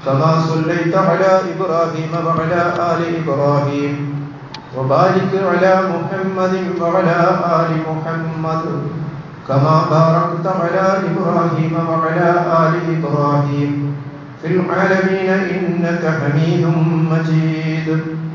كما صليت على إبراهيم وعلى آل إبراهيم وبارك على محمد وعلى آل محمد كما باركت على إبراهيم وعلى آل إبراهيم في العالمين إنك حميد مجيد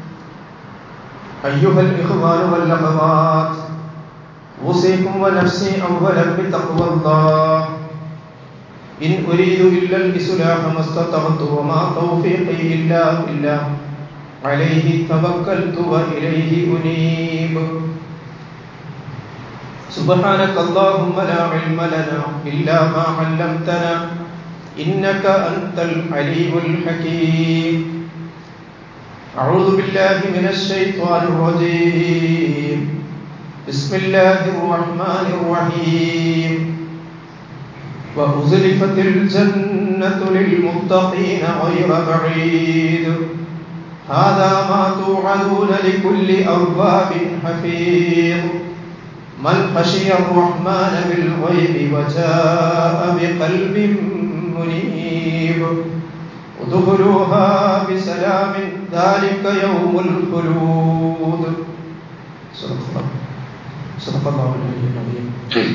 أيها الإخوان والأخوات أوصيكم ونفسي أولا بتقوى الله إن أريد إلا الإصلاح ما استطعت وما توفيقي إلا بالله عليه توكلت وإليه أنيب سبحانك اللهم لا علم لنا إلا ما علمتنا إنك أنت العليم الحكيم أعوذ بالله من الشيطان الرجيم بسم الله الرحمن الرحيم وأزلفت الجنة للمتقين غير بعيد هذا ما توعدون لكل أواب حفيظ من خشي الرحمن بالغيب وجاء بقلب منيب ادخلوها بسلام ذلك يوم الخلود صدق الله صدق الله العلي العظيم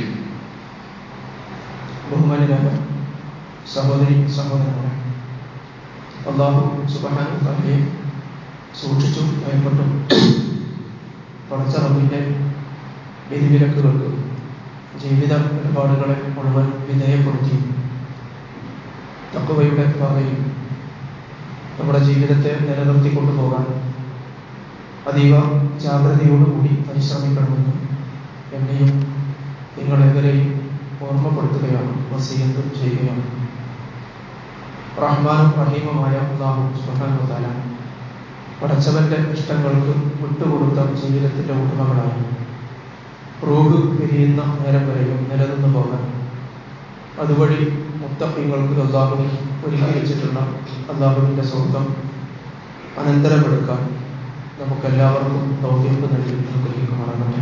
ബഹുമാനരായ സഹോദരി സഹോദരങ്ങളെ അള്ളാഹു സുബഹാനെ സൂക്ഷിച്ചും ഭയപ്പെട്ടും പടച്ച റബ്ബിൻ്റെ വിധിവിലക്കുകൾക്ക് ജീവിത ഇടപാടുകളെ മുഴുവൻ വിധേയപ്പെടുത്തി തക്കവയുടെ പാതയിൽ നമ്മുടെ ജീവിതത്തെ നിലനിർത്തി കൊണ്ടുപോകാൻ അതീവ ജാഗ്രതയോടുകൂടി പരിശ്രമിക്കണമെന്ന് എന്നെയും നിങ്ങളെവരെയും ഓർമ്മപ്പെടുത്തുകയാണ് വസീയത്ത് ചെയ്യുകയാണ് റഹ്മാനും റഹീമുമായ അള്ളാഹു സുഹാനുതാല പടച്ചവന്റെ ഇഷ്ടങ്ങൾക്ക് വിട്ടുകൊടുത്ത ജീവിതത്തിന്റെ ഉടമകളായി റൂഹ് പിരിയുന്ന നേരം വരെയും നിലനിന്ന് പോകാൻ അതുവഴി മുത്തഫിങ്ങൾക്ക് അള്ളാഹു ഒരുക്കി വെച്ചിട്ടുള്ള അള്ളാഹുവിൻ്റെ സ്വർഗം അനന്തരമെടുക്കാൻ നമുക്കെല്ലാവർക്കും ദൗത്യപ്പ് നൽകി അനുഗ്രഹിക്കുമാറാകട്ടെ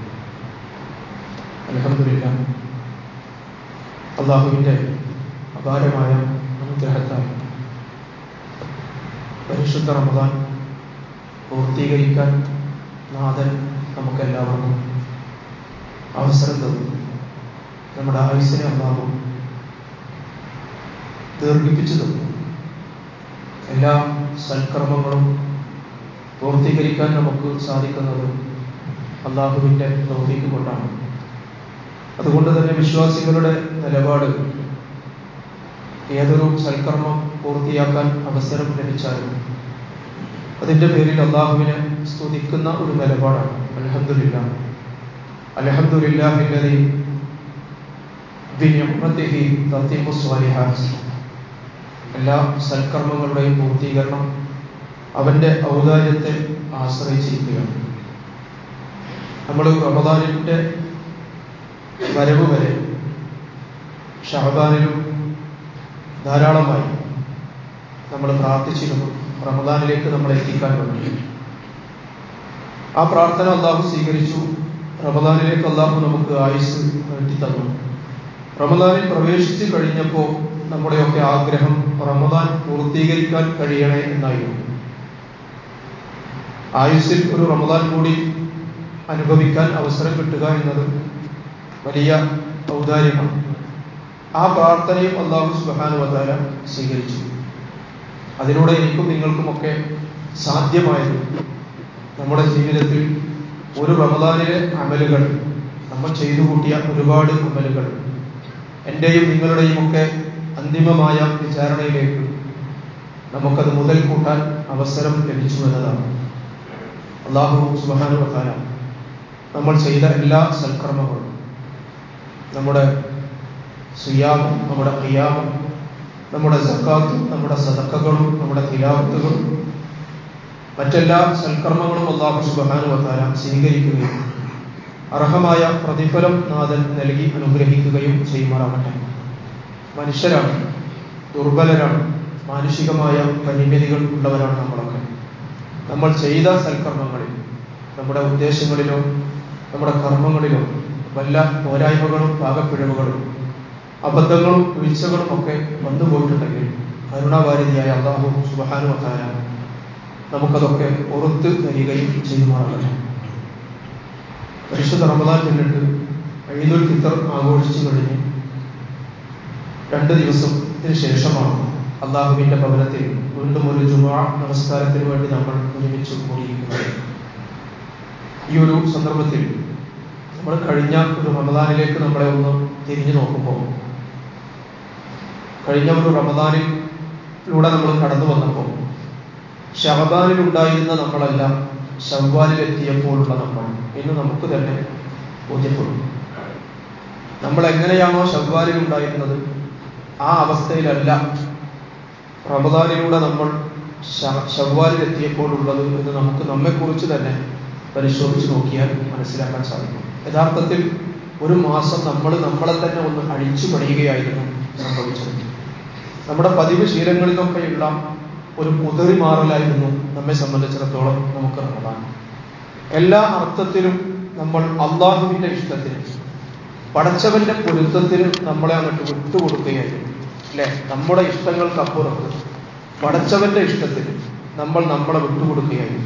അലഹമില്ല അള്ളാഹുവിൻ്റെ അപാരമായ അനുഗ്രഹത്താൽ പരിശുദ്ധ റമദാൻ പൂർത്തീകരിക്കാൻ നാഥൻ നമുക്കെല്ലാവർക്കും അവസരം തന്നു നമ്മുടെ ആയുസിനെ അള്ളാഹു ദീർഘിപ്പിച്ചു തന്നു എല്ലാ സൽക്കർമ്മങ്ങളും പൂർത്തീകരിക്കാൻ നമുക്ക് സാധിക്കുന്നത് അള്ളാഹുവിൻ്റെ തൗഫീക്ക് കൊണ്ടാണ് അതുകൊണ്ട് തന്നെ വിശ്വാസികളുടെ നിലപാട് ഏതൊരു സൽക്കർമ്മം പൂർത്തിയാക്കാൻ അവസരം ലഭിച്ചാലും അതിൻ്റെ പേരിൽ അള്ളാഹുവിനെ സ്തുതിക്കുന്ന ഒരു നിലപാടാണ് അലഹദില്ല അലഹദില്ലാഹില്ലതി എല്ലാ സൽക്കർമ്മങ്ങളുടെയും പൂർത്തീകരണം അവന്റെ ഔദാര്യത്തെ ആശ്രയിച്ചിരിക്കുകയാണ് നമ്മൾ റമദാനിൻ്റെ വരവ് വരെ ഷഹബാനിലും ധാരാളമായി നമ്മൾ പ്രാർത്ഥിച്ചിരുന്നു റമദാനിലേക്ക് നമ്മൾ എത്തിക്കാൻ വേണ്ടി ആ പ്രാർത്ഥന അള്ളാഹു സ്വീകരിച്ചു റമദാനിലേക്ക് അള്ളാഹു നമുക്ക് ആയുസ് നീട്ടി തന്നു റമദാനിൽ പ്രവേശിച്ചു കഴിഞ്ഞപ്പോൾ നമ്മുടെയൊക്കെ ആഗ്രഹം റമദാൻ പൂർത്തീകരിക്കാൻ കഴിയണേ എന്നായിരുന്നു ആയുസ്സിൽ ഒരു റമദാൻ കൂടി അനുഭവിക്കാൻ അവസരം കിട്ടുക എന്നത് വലിയ ഔദാര്യമാണ് ആ പ്രാർത്ഥനയും അള്ളാഹു സുബാനു വതാല സ്വീകരിച്ചു അതിലൂടെ എനിക്കും നിങ്ങൾക്കുമൊക്കെ സാധ്യമായത് നമ്മുടെ ജീവിതത്തിൽ ഒരു റമദാനിലെ അമലുകൾ നമ്മൾ ചെയ്തു കൂട്ടിയ ഒരുപാട് അമലുകൾ എൻ്റെയും നിങ്ങളുടെയും ഒക്കെ അന്തിമമായ വിചാരണയിലേക്ക് നമുക്കത് മുതൽ കൂട്ടാൻ അവസരം ലഭിച്ചു എന്നതാണ് അള്ളാഹു സുബാനു വത്താല നമ്മൾ ചെയ്ത എല്ലാ സൽക്കർമ്മങ്ങളും നമ്മുടെ സുയാമും നമ്മുടെ ഖിയാമും നമ്മുടെ സക്കാത്തും നമ്മുടെ സദക്കകളും നമ്മുടെ തിലാവത്തുകളും മറ്റെല്ലാ സൽക്കർമ്മങ്ങളും അള്ളാഹു സുബാനു വത്താല സ്വീകരിക്കുകയും അർഹമായ പ്രതിഫലം നാഥൻ നൽകി അനുഗ്രഹിക്കുകയും ചെയ്യുമാറാകട്ടെ മനുഷ്യരാണ് ദുർബലരാണ് മാനുഷികമായ പരിമിതികൾ ഉള്ളവരാണ് നമ്മളൊക്കെ നമ്മൾ ചെയ്ത സൽക്കർമ്മങ്ങളിൽ നമ്മുടെ ഉദ്ദേശങ്ങളിലോ നമ്മുടെ കർമ്മങ്ങളിലോ വല്ല പോരായ്മകളും പാകപ്പിഴവുകളും അബദ്ധങ്ങളും വീഴ്ചകളും ഒക്കെ വന്നു പോയിട്ടുണ്ടെങ്കിൽ കരുണാവാരിധിയായ അള്ളാഹു സുബഹാനു വത്താല നമുക്കതൊക്കെ പുറത്ത് തരികയും ചെയ്യുമാറാകട്ടെ പരിശുദ്ധ റമദാൻ പിന്നിട്ട് ഈദുൽ ഫിത്തർ ആഘോഷിച്ചു കഴിഞ്ഞ് രണ്ട് ദിവസത്തിന് ശേഷമാണ് അള്ളാഹുവിന്റെ ഭവനത്തിൽ വീണ്ടും ഒരു ജുമാ നമസ്കാരത്തിന് വേണ്ടി നമ്മൾ ഒരുമിച്ച് കൂടിയിരിക്കുന്നത് ഈ ഒരു സന്ദർഭത്തിൽ നമ്മൾ കഴിഞ്ഞ ഒരു റമദാനിലേക്ക് നമ്മളെ ഒന്ന് തിരിഞ്ഞു നോക്കുമ്പോൾ കഴിഞ്ഞ ഒരു റമദാനിലൂടെ നമ്മൾ കടന്നു വന്നപ്പോൾ ഷഹബാനിൽ ഉണ്ടായിരുന്ന നമ്മളല്ല ഷവ്വാലിൽ എത്തിയപ്പോഴുള്ള നമ്മൾ എന്ന് നമുക്ക് തന്നെ ബോധ്യപ്പെടും നമ്മൾ എങ്ങനെയാണോ ഷവ്വാലിൽ ഉണ്ടായിരുന്നത് ആ അവസ്ഥയിലല്ല റമദാനിലൂടെ നമ്മൾ ഷവ്വാലിൽ എത്തിയപ്പോഴുള്ളത് എന്ന് നമുക്ക് നമ്മെക്കുറിച്ച് തന്നെ പരിശോധിച്ച് നോക്കിയാൽ മനസ്സിലാക്കാൻ സാധിക്കും യഥാർത്ഥത്തിൽ ഒരു മാസം നമ്മൾ നമ്മളെ തന്നെ ഒന്ന് അഴിച്ചു പണിയുകയായിരുന്നു സംഭവിച്ചത് നമ്മുടെ പതിവ് ശീലങ്ങളിലൊക്കെയുള്ള ഒരു കുതിറി മാറലായിരുന്നു നമ്മെ സംബന്ധിച്ചിടത്തോളം നമുക്ക് റമദാൻ എല്ലാ അർത്ഥത്തിലും നമ്മൾ അള്ളാഹുവിന്റെ ഇഷ്ടത്തിന് പടച്ചവന്റെ പൊരുത്തത്തിന് നമ്മളെ അങ്ങോട്ട് വിട്ടുകൊടുക്കുകയായിരുന്നു അല്ലെ നമ്മുടെ ഇഷ്ടങ്ങൾക്കപ്പുറത്ത് പടച്ചവന്റെ ഇഷ്ടത്തിന് നമ്മൾ നമ്മളെ വിട്ടുകൊടുക്കുകയായിരുന്നു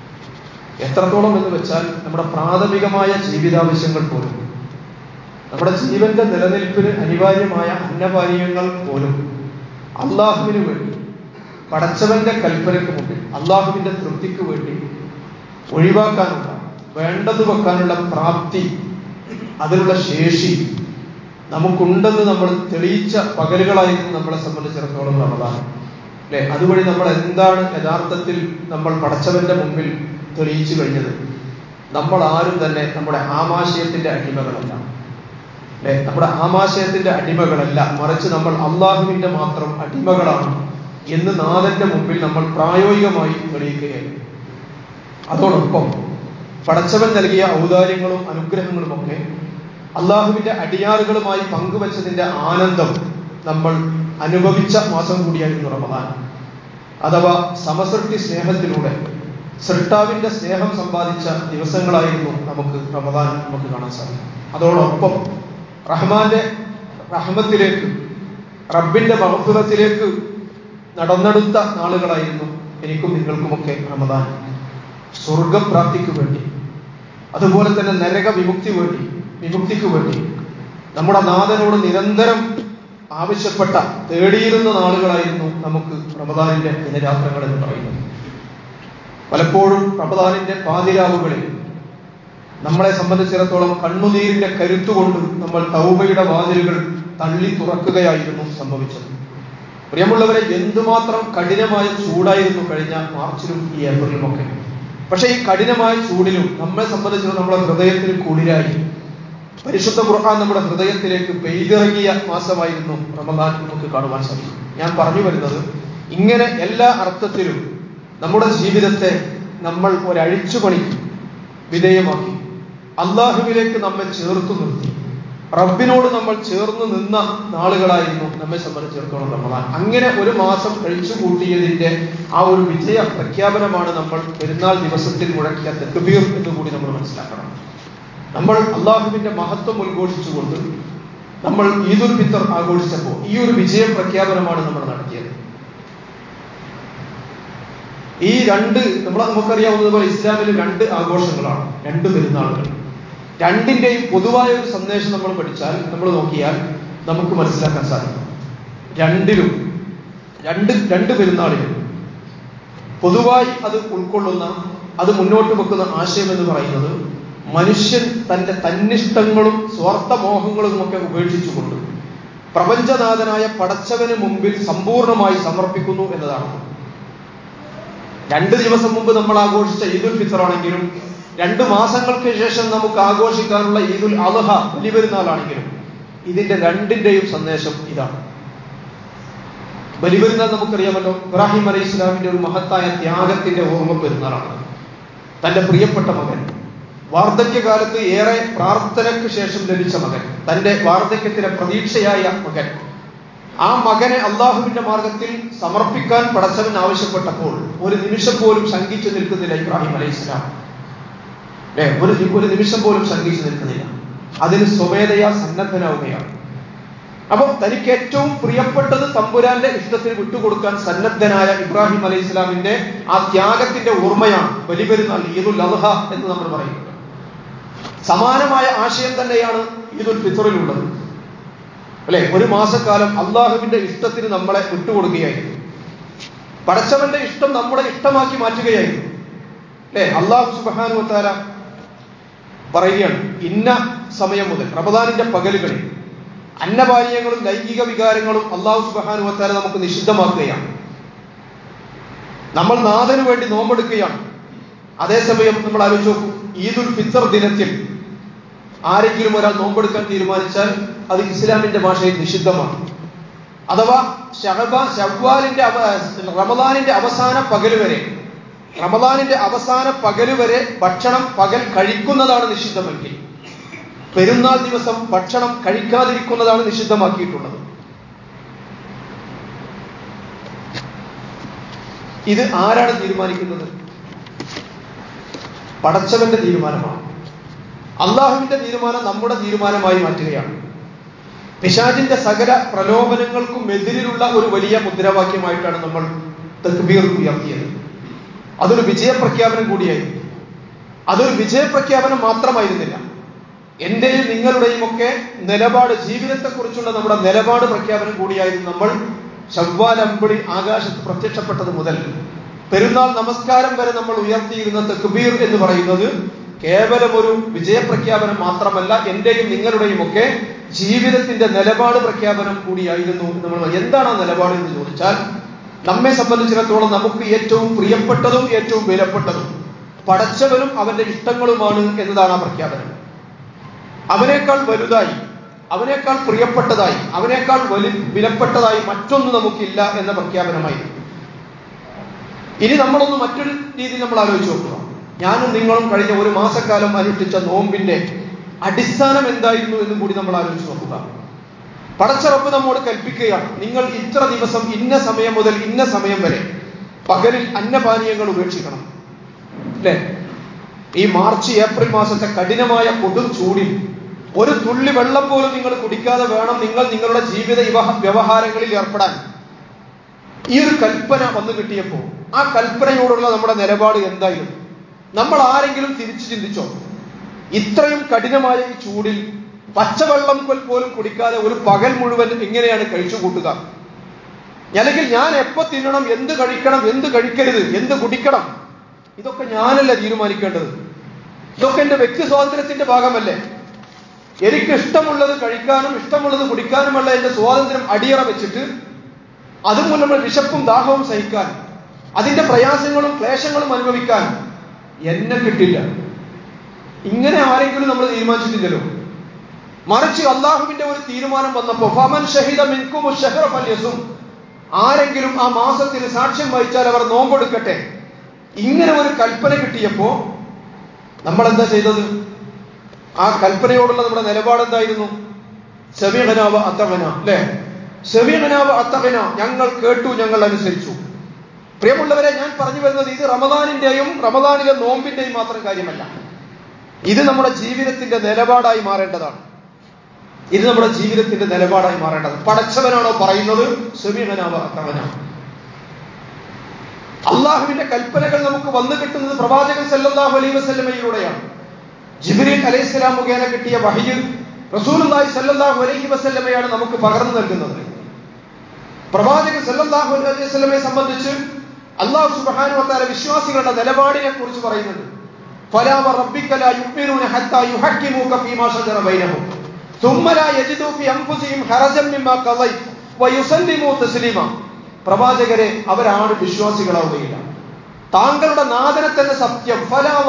എത്രത്തോളം എന്ന് വെച്ചാൽ നമ്മുടെ പ്രാഥമികമായ ജീവിതാവശ്യങ്ങൾ പോലും നമ്മുടെ ജീവന്റെ നിലനിൽപ്പിന് അനിവാര്യമായ അന്നപാനീയങ്ങൾ പോലും അള്ളാഹുവിന് വേണ്ടി പടച്ചവന്റെ കൽപ്പനയ്ക്ക് മുമ്പിൽ അള്ളാഹുവിന്റെ തൃപ്തിക്ക് വേണ്ടി ഒഴിവാക്കാനുള്ള വേണ്ടത് വെക്കാനുള്ള പ്രാപ്തി അതിനുള്ള ശേഷി നമുക്കുണ്ടെന്ന് നമ്മൾ തെളിയിച്ച പകലുകളായിരുന്നു നമ്മളെ സംബന്ധിച്ചിടത്തോളം റമദാൻ അല്ലെ അതുവഴി നമ്മൾ എന്താണ് യഥാർത്ഥത്തിൽ നമ്മൾ പടച്ചവന്റെ മുമ്പിൽ തെളിയിച്ചു കഴിഞ്ഞത് നമ്മൾ ആരും തന്നെ നമ്മുടെ ആമാശയത്തിന്റെ അടിമകളല്ല അല്ലെ നമ്മുടെ ആമാശയത്തിന്റെ അടിമകളല്ല മറിച്ച് നമ്മൾ അള്ളാഹുവിന്റെ മാത്രം അടിമകളാണ് എന്ന് നാഥന്റെ മുമ്പിൽ നമ്മൾ പ്രായോഗികമായി തെളിയിക്കുകയാണ് അതോടൊപ്പം പടച്ചവൻ നൽകിയ ഔദാര്യങ്ങളും അനുഗ്രഹങ്ങളും ഒക്കെ അള്ളാഹുവിന്റെ അടിയാറുകളുമായി പങ്കുവച്ചതിന്റെ ആനന്ദം നമ്മൾ അനുഭവിച്ച മാസം കൂടിയായിരുന്നു റമദാൻ അഥവാ സമസൃഷ്ടി സ്നേഹത്തിലൂടെ സൃഷ്ടാവിന്റെ സ്നേഹം സമ്പാദിച്ച ദിവസങ്ങളായിരുന്നു നമുക്ക് റമദാൻ നമുക്ക് കാണാൻ സാധിക്കും അതോടൊപ്പം റഹ്മാന്റെ റഹ്മത്തിലേക്ക് റബ്ബിന്റെ മഹത്വത്തിലേക്ക് നടന്നെടുത്ത നാളുകളായിരുന്നു എനിക്കും നിങ്ങൾക്കുമൊക്കെ റമദാൻ സ്വർഗപ്രാപ്തിക്ക് വേണ്ടി അതുപോലെ തന്നെ നരക വിമുക്തി വേണ്ടി വിമുക്തിക്ക് വേണ്ടി നമ്മുടെ നാഥനോട് നിരന്തരം ആവശ്യപ്പെട്ട തേടിയിരുന്ന നാളുകളായിരുന്നു നമുക്ക് റമദാനിന്റെ ദിനരാത്രങ്ങൾ എന്ന് പറയുന്നത് പലപ്പോഴും റമദാനിന്റെ പാതിരാവുകളിൽ നമ്മളെ സംബന്ധിച്ചിടത്തോളം കണ്ണുനീരിന്റെ കരുത്തുകൊണ്ട് നമ്മൾ തൗബയുടെ വാതിലുകൾ തള്ളി തുറക്കുകയായിരുന്നു സംഭവിച്ചത് പ്രിയമുള്ളവരെ എന്തുമാത്രം കഠിനമായ ചൂടായിരുന്നു കഴിഞ്ഞ മാർച്ചിലും ഈ ഏപ്രിലും ഒക്കെ പക്ഷെ ഈ കഠിനമായ ചൂടിലും നമ്മളെ സംബന്ധിച്ചിടത്തോളം നമ്മുടെ ഹൃദയത്തിന് കുളിരായി പരിശുദ്ധ ഖുർആൻ നമ്മുടെ ഹൃദയത്തിലേക്ക് പെയ്തിറങ്ങിയ മാസമായിരുന്നു റമദാൻ നമുക്ക് കാണുവാൻ സാധിക്കും ഞാൻ പറഞ്ഞു വരുന്നത് ഇങ്ങനെ എല്ലാ അർത്ഥത്തിലും നമ്മുടെ ജീവിതത്തെ നമ്മൾ ഒരഴിച്ചുപണിക്ക് വിധേയമാക്കി അള്ളാഹുവിലേക്ക് നമ്മെ ചേർത്തു നിർത്തി റബ്ബിനോട് നമ്മൾ ചേർന്ന് നിന്ന നാളുകളായിരുന്നു നമ്മെ സംബന്ധിച്ചിടത്തോളം റമദാൻ അങ്ങനെ ഒരു മാസം കഴിച്ചു കൂട്ടിയതിന്റെ ആ ഒരു വിജയ പ്രഖ്യാപനമാണ് നമ്മൾ പെരുന്നാൾ ദിവസത്തിൽ മുഴക്കിയ തെക്കുബീർ എന്ന് കൂടി നമ്മൾ മനസ്സിലാക്കണം നമ്മൾ അള്ളാഹുവിന്റെ മഹത്വം ഉദ്ഘോഷിച്ചുകൊണ്ട് നമ്മൾ ഈദുൽ ഫിത്തർ ആഘോഷിച്ചപ്പോൾ ഈ ഒരു വിജയ പ്രഖ്യാപനമാണ് നമ്മൾ നടത്തിയത് ഈ രണ്ട് നമ്മൾ നമുക്കറിയാവുന്നതുപോലെ ഇസ്ലാമിൽ രണ്ട് ആഘോഷങ്ങളാണ് രണ്ട് പെരുന്നാളുകൾ രണ്ടിന്റെയും പൊതുവായ ഒരു സന്ദേശം നമ്മൾ പഠിച്ചാൽ നമ്മൾ നോക്കിയാൽ നമുക്ക് മനസ്സിലാക്കാൻ സാധിക്കും രണ്ടിലും രണ്ട് രണ്ട് പെരുന്നാളിലും പൊതുവായി അത് ഉൾക്കൊള്ളുന്ന അത് മുന്നോട്ട് വെക്കുന്ന ആശയം എന്ന് പറയുന്നത് മനുഷ്യൻ തന്റെ തന്നിഷ്ടങ്ങളും സ്വാർത്ഥമോഹങ്ങളും ഒക്കെ ഉപേക്ഷിച്ചുകൊണ്ട് പ്രപഞ്ചനാഥനായ പടച്ചവന് മുമ്പിൽ സമ്പൂർണമായി സമർപ്പിക്കുന്നു എന്നതാണ് രണ്ട് ദിവസം മുമ്പ് നമ്മൾ ആഘോഷിച്ച ഈദുൽ ഫിത്തർ ആണെങ്കിലും രണ്ട് മാസങ്ങൾക്ക് ശേഷം നമുക്ക് ആഘോഷിക്കാനുള്ള ഈദുൽ അലഹ ബലിപെരുന്നാളാണെങ്കിലും ഇതിന്റെ രണ്ടിന്റെയും സന്ദേശം ഇതാണ് ബലിപെരുന്നാൾ നമുക്കറിയാമല്ലോ ഇബ്രാഹിം അലൈഹി ഇസ്ലാമിന്റെ ഒരു മഹത്തായ ത്യാഗത്തിന്റെ ഓർമ്മ പെരുന്നാളാണ് തന്റെ പ്രിയപ്പെട്ട മകൻ വാർദ്ധക്യകാലത്ത് ഏറെ പ്രാർത്ഥനയ്ക്ക് ശേഷം ലഭിച്ച മകൻ തന്റെ വാർദ്ധക്യത്തിലെ പ്രതീക്ഷയായ മകൻ ആ മകനെ അള്ളാഹുവിന്റെ മാർഗത്തിൽ സമർപ്പിക്കാൻ പടച്ചവൻ ആവശ്യപ്പെട്ടപ്പോൾ ഒരു നിമിഷം പോലും ശങ്കിച്ചു നിൽക്കുന്നില്ല ഇബ്രാഹിം അലൈഹി ഇസ്ലാം ഏ ഒരു ഒരു നിമിഷം പോലും ശങ്കിച്ചു നിൽക്കുന്നില്ല അതിന് സ്വമേധയാ സന്നദ്ധനാവുകയാണ് അപ്പൊ തനിക്ക് ഏറ്റവും പ്രിയപ്പെട്ടത് തമ്പുരാന്റെ ഇഷ്ടത്തിന് വിട്ടുകൊടുക്കാൻ സന്നദ്ധനായ ഇബ്രാഹിം അലൈഹി ഇസ്ലാമിന്റെ ആ ത്യാഗത്തിന്റെ ഓർമ്മയാണ് ബലിപെരുന്നാൾ ഈദുൽ അദ്ഹ എന്ന് നമ്മൾ പറയുന്നത് സമാനമായ ആശയം തന്നെയാണ് ഈദുൽ ഫിത്തറിലുള്ളത് അല്ലെ ഒരു മാസക്കാലം അള്ളാഹുവിന്റെ ഇഷ്ടത്തിന് നമ്മളെ വിട്ടുകൊടുക്കുകയായിരുന്നു പടച്ചവന്റെ ഇഷ്ടം നമ്മുടെ ഇഷ്ടമാക്കി മാറ്റുകയായിരുന്നു അല്ലെ അള്ളാഹു സുബാനുവത്താര പറയുകയാണ് ഇന്ന സമയം മുതൽ റമദാനിന്റെ പകലുകളിൽ അന്നപാനീയങ്ങളും ലൈംഗിക വികാരങ്ങളും അള്ളാഹു സുബാനുവത്താര നമുക്ക് നിഷിദ്ധമാക്കുകയാണ് നമ്മൾ നാഥന് വേണ്ടി നോമ്പെടുക്കുകയാണ് അതേസമയം നമ്മൾ ആലോചിച്ച് നോക്കൂ ഈദുൽ ഫിത്തർ ദിനത്തിൽ ആരെങ്കിലും ഒരാൾ നോമ്പെടുക്കാൻ തീരുമാനിച്ചാൽ അത് ഇസ്ലാമിന്റെ ഭാഷയിൽ നിഷിദ്ധമാണ് അഥവാ ഷഹബ ഷവ്വാലിന്റെ റമദാനിന്റെ അവസാന പകൽ വരെ റമദാനിന്റെ അവസാന പകൽ വരെ ഭക്ഷണം പകൽ കഴിക്കുന്നതാണ് നിഷിദ്ധമെങ്കിൽ പെരുന്നാൾ ദിവസം ഭക്ഷണം കഴിക്കാതിരിക്കുന്നതാണ് നിഷിദ്ധമാക്കിയിട്ടുള്ളത് ഇത് ആരാണ് തീരുമാനിക്കുന്നത് പടച്ചവന്റെ തീരുമാനമാണ് അള്ളാഹുവിന്റെ തീരുമാനം നമ്മുടെ തീരുമാനമായി മാറ്റുകയാണ് പിശാജിന്റെ സകല പ്രലോഭനങ്ങൾക്കും എതിരിലുള്ള ഒരു വലിയ മുദ്രാവാക്യമായിട്ടാണ് നമ്മൾ തക്ബീർ ഉയർത്തിയത് അതൊരു വിജയപ്രഖ്യാപനം കൂടിയായിരുന്നു അതൊരു വിജയപ്രഖ്യാപനം മാത്രമായിരുന്നില്ല എന്റെയും നിങ്ങളുടെയും ഒക്കെ നിലപാട് ജീവിതത്തെക്കുറിച്ചുള്ള നമ്മുടെ നിലപാട് പ്രഖ്യാപനം കൂടിയായിരുന്നു നമ്മൾ ചവ്വാലമ്പിളി ആകാശത്ത് പ്രത്യക്ഷപ്പെട്ടത് മുതൽ പെരുന്നാൾ നമസ്കാരം വരെ നമ്മൾ ഉയർത്തിയിരുന്ന തക്ബീർ എന്ന് പറയുന്നത് കേവലം ഒരു വിജയപ്രഖ്യാപനം മാത്രമല്ല എന്റെയും നിങ്ങളുടെയും ഒക്കെ ജീവിതത്തിന്റെ നിലപാട് പ്രഖ്യാപനം കൂടിയായിരുന്നു നമ്മൾ എന്താണ് ആ നിലപാട് എന്ന് ചോദിച്ചാൽ നമ്മെ സംബന്ധിച്ചിടത്തോളം നമുക്ക് ഏറ്റവും പ്രിയപ്പെട്ടതും ഏറ്റവും വിലപ്പെട്ടതും പടച്ചവനും അവന്റെ ഇഷ്ടങ്ങളുമാണ് എന്നതാണ് ആ പ്രഖ്യാപനം അവനേക്കാൾ വലുതായി അവനേക്കാൾ പ്രിയപ്പെട്ടതായി അവനേക്കാൾ വലി വിലപ്പെട്ടതായി മറ്റൊന്നും നമുക്കില്ല എന്ന പ്രഖ്യാപനമായിരുന്നു ഇനി നമ്മളൊന്ന് മറ്റൊരു രീതിയിൽ നമ്മൾ ആലോചിച്ച് നോക്കുക ഞാനും നിങ്ങളും കഴിഞ്ഞ ഒരു മാസക്കാലം അനുഷ്ഠിച്ച നോമ്പിന്റെ അടിസ്ഥാനം എന്തായിരുന്നു എന്നും കൂടി നമ്മൾ ആലോചിച്ച് നോക്കുക പടച്ചറപ്പ് നമ്മോട് കൽപ്പിക്കുകയാണ് നിങ്ങൾ ഇത്ര ദിവസം ഇന്ന സമയം മുതൽ ഇന്ന സമയം വരെ പകലിൽ അന്നപാനീയങ്ങൾ ഉപേക്ഷിക്കണം അല്ലേ ഈ മാർച്ച് ഏപ്രിൽ മാസത്തെ കഠിനമായ കൊടും ചൂടിൽ ഒരു തുള്ളി വെള്ളം പോലും നിങ്ങൾ കുടിക്കാതെ വേണം നിങ്ങൾ നിങ്ങളുടെ ജീവിത വ്യവഹാരങ്ങളിൽ ഏർപ്പെടാൻ ഈ ഒരു കൽപ്പന വന്നു കിട്ടിയപ്പോൾ ആ കൽപ്പനയോടുള്ള നമ്മുടെ നിലപാട് എന്തായിരുന്നു നമ്മൾ ആരെങ്കിലും തിരിച്ചു ചിന്തിച്ചോ ഇത്രയും കഠിനമായ ഈ ചൂടിൽ പച്ചവെള്ളം പോലും കുടിക്കാതെ ഒരു പകൽ മുഴുവൻ എങ്ങനെയാണ് കഴിച്ചു കൂട്ടുക അല്ലെങ്കിൽ ഞാൻ എപ്പോ തിന്നണം എന്ത് കഴിക്കണം എന്ത് കഴിക്കരുത് എന്ത് കുടിക്കണം ഇതൊക്കെ ഞാനല്ല തീരുമാനിക്കേണ്ടത് ഇതൊക്കെ എന്റെ വ്യക്തി സ്വാതന്ത്ര്യത്തിന്റെ ഭാഗമല്ലേ എനിക്ക് ഇഷ്ടമുള്ളത് കഴിക്കാനും ഇഷ്ടമുള്ളത് കുടിക്കാനുമുള്ള എന്റെ സ്വാതന്ത്ര്യം അടിയറ വെച്ചിട്ട് അതുമൂലം നമ്മൾ വിശപ്പും ദാഹവും സഹിക്കാൻ അതിന്റെ പ്രയാസങ്ങളും ക്ലേശങ്ങളും അനുഭവിക്കാൻ എന്നെ കിട്ടില്ല ഇങ്ങനെ ആരെങ്കിലും നമ്മൾ തീരുമാനിച്ചിട്ടില്ലല്ലോ മറിച്ച് അള്ളാഹുവിന്റെ ഒരു തീരുമാനം വന്നപ്പോ ഫമൻ ഷഹിദ മിൻകും ഫല്യസും ആരെങ്കിലും ആ മാസത്തിന് സാക്ഷ്യം വഹിച്ചാൽ അവർ നോമ്പെടുക്കട്ടെ ഇങ്ങനെ ഒരു കൽപ്പന കിട്ടിയപ്പോ നമ്മൾ എന്താ ചെയ്തത് ആ കൽപ്പനയോടുള്ള നമ്മുടെ നിലപാട് എന്തായിരുന്നു സെവിഹനാവ് അത്തവന അല്ലെ സെവിഹനാവ് അത്തവന ഞങ്ങൾ കേട്ടു ഞങ്ങൾ അനുസരിച്ചു പ്രിയമുള്ളവരെ ഞാൻ പറഞ്ഞു വരുന്നത് ഇത് റമദാനിന്റെയും റമദാനിലെ നോമ്പിന്റെയും മാത്രം കാര്യമല്ല ഇത് നമ്മുടെ ജീവിതത്തിന്റെ നിലപാടായി മാറേണ്ടതാണ് ഇത് നമ്മുടെ ജീവിതത്തിന്റെ നിലപാടായി മാറേണ്ടത് പടച്ചവനാണോ പറയുന്നത് സെവിഹനാവ് അത്തവന അള്ളാഹുവിന്റെ കൽപ്പനകൾ നമുക്ക് വന്നു കിട്ടുന്നത് പ്രവാചകൻ സല്ലല്ലാഹു അലൈഹി വസല്ലമയിലൂടെയാണ് ജിബ്രീൽ അലൈഹിസ്സലാം മുഖേന കിട്ടിയ വഹിയിൽ റസൂലുള്ളാഹി സല്ലല്ലാഹു അലൈഹി വസല്ലമയാണ് നമുക്ക് പകർന്നു നൽകുന്നത് പ്രവാചകൻ സല്ലല്ലാഹു അലൈഹി വസല്ലമയെ സംബന്ധിച്ച് അള്ളാഹു സുബ്ഹാനഹു വതആല വിശ്വാസികളുടെ നിലപാടിനെ കുറിച്ച് പറയുന്നുണ്ട് ഫലാ വറബ്ബിക ലാ യുഅ്മിനൂന ഹത്താ യുഹക്കിമൂക ഫീമാ ശജറ ബൈനഹും ثم لا يجدوا في انفسهم حرجا مما قضيت ويسلموا تسليما പ്രവാചകരെ അവരാണ് വിശ്വാസികളാവുകയില്ല താങ്കളുടെ നാദനെ തന്നെ സത്യം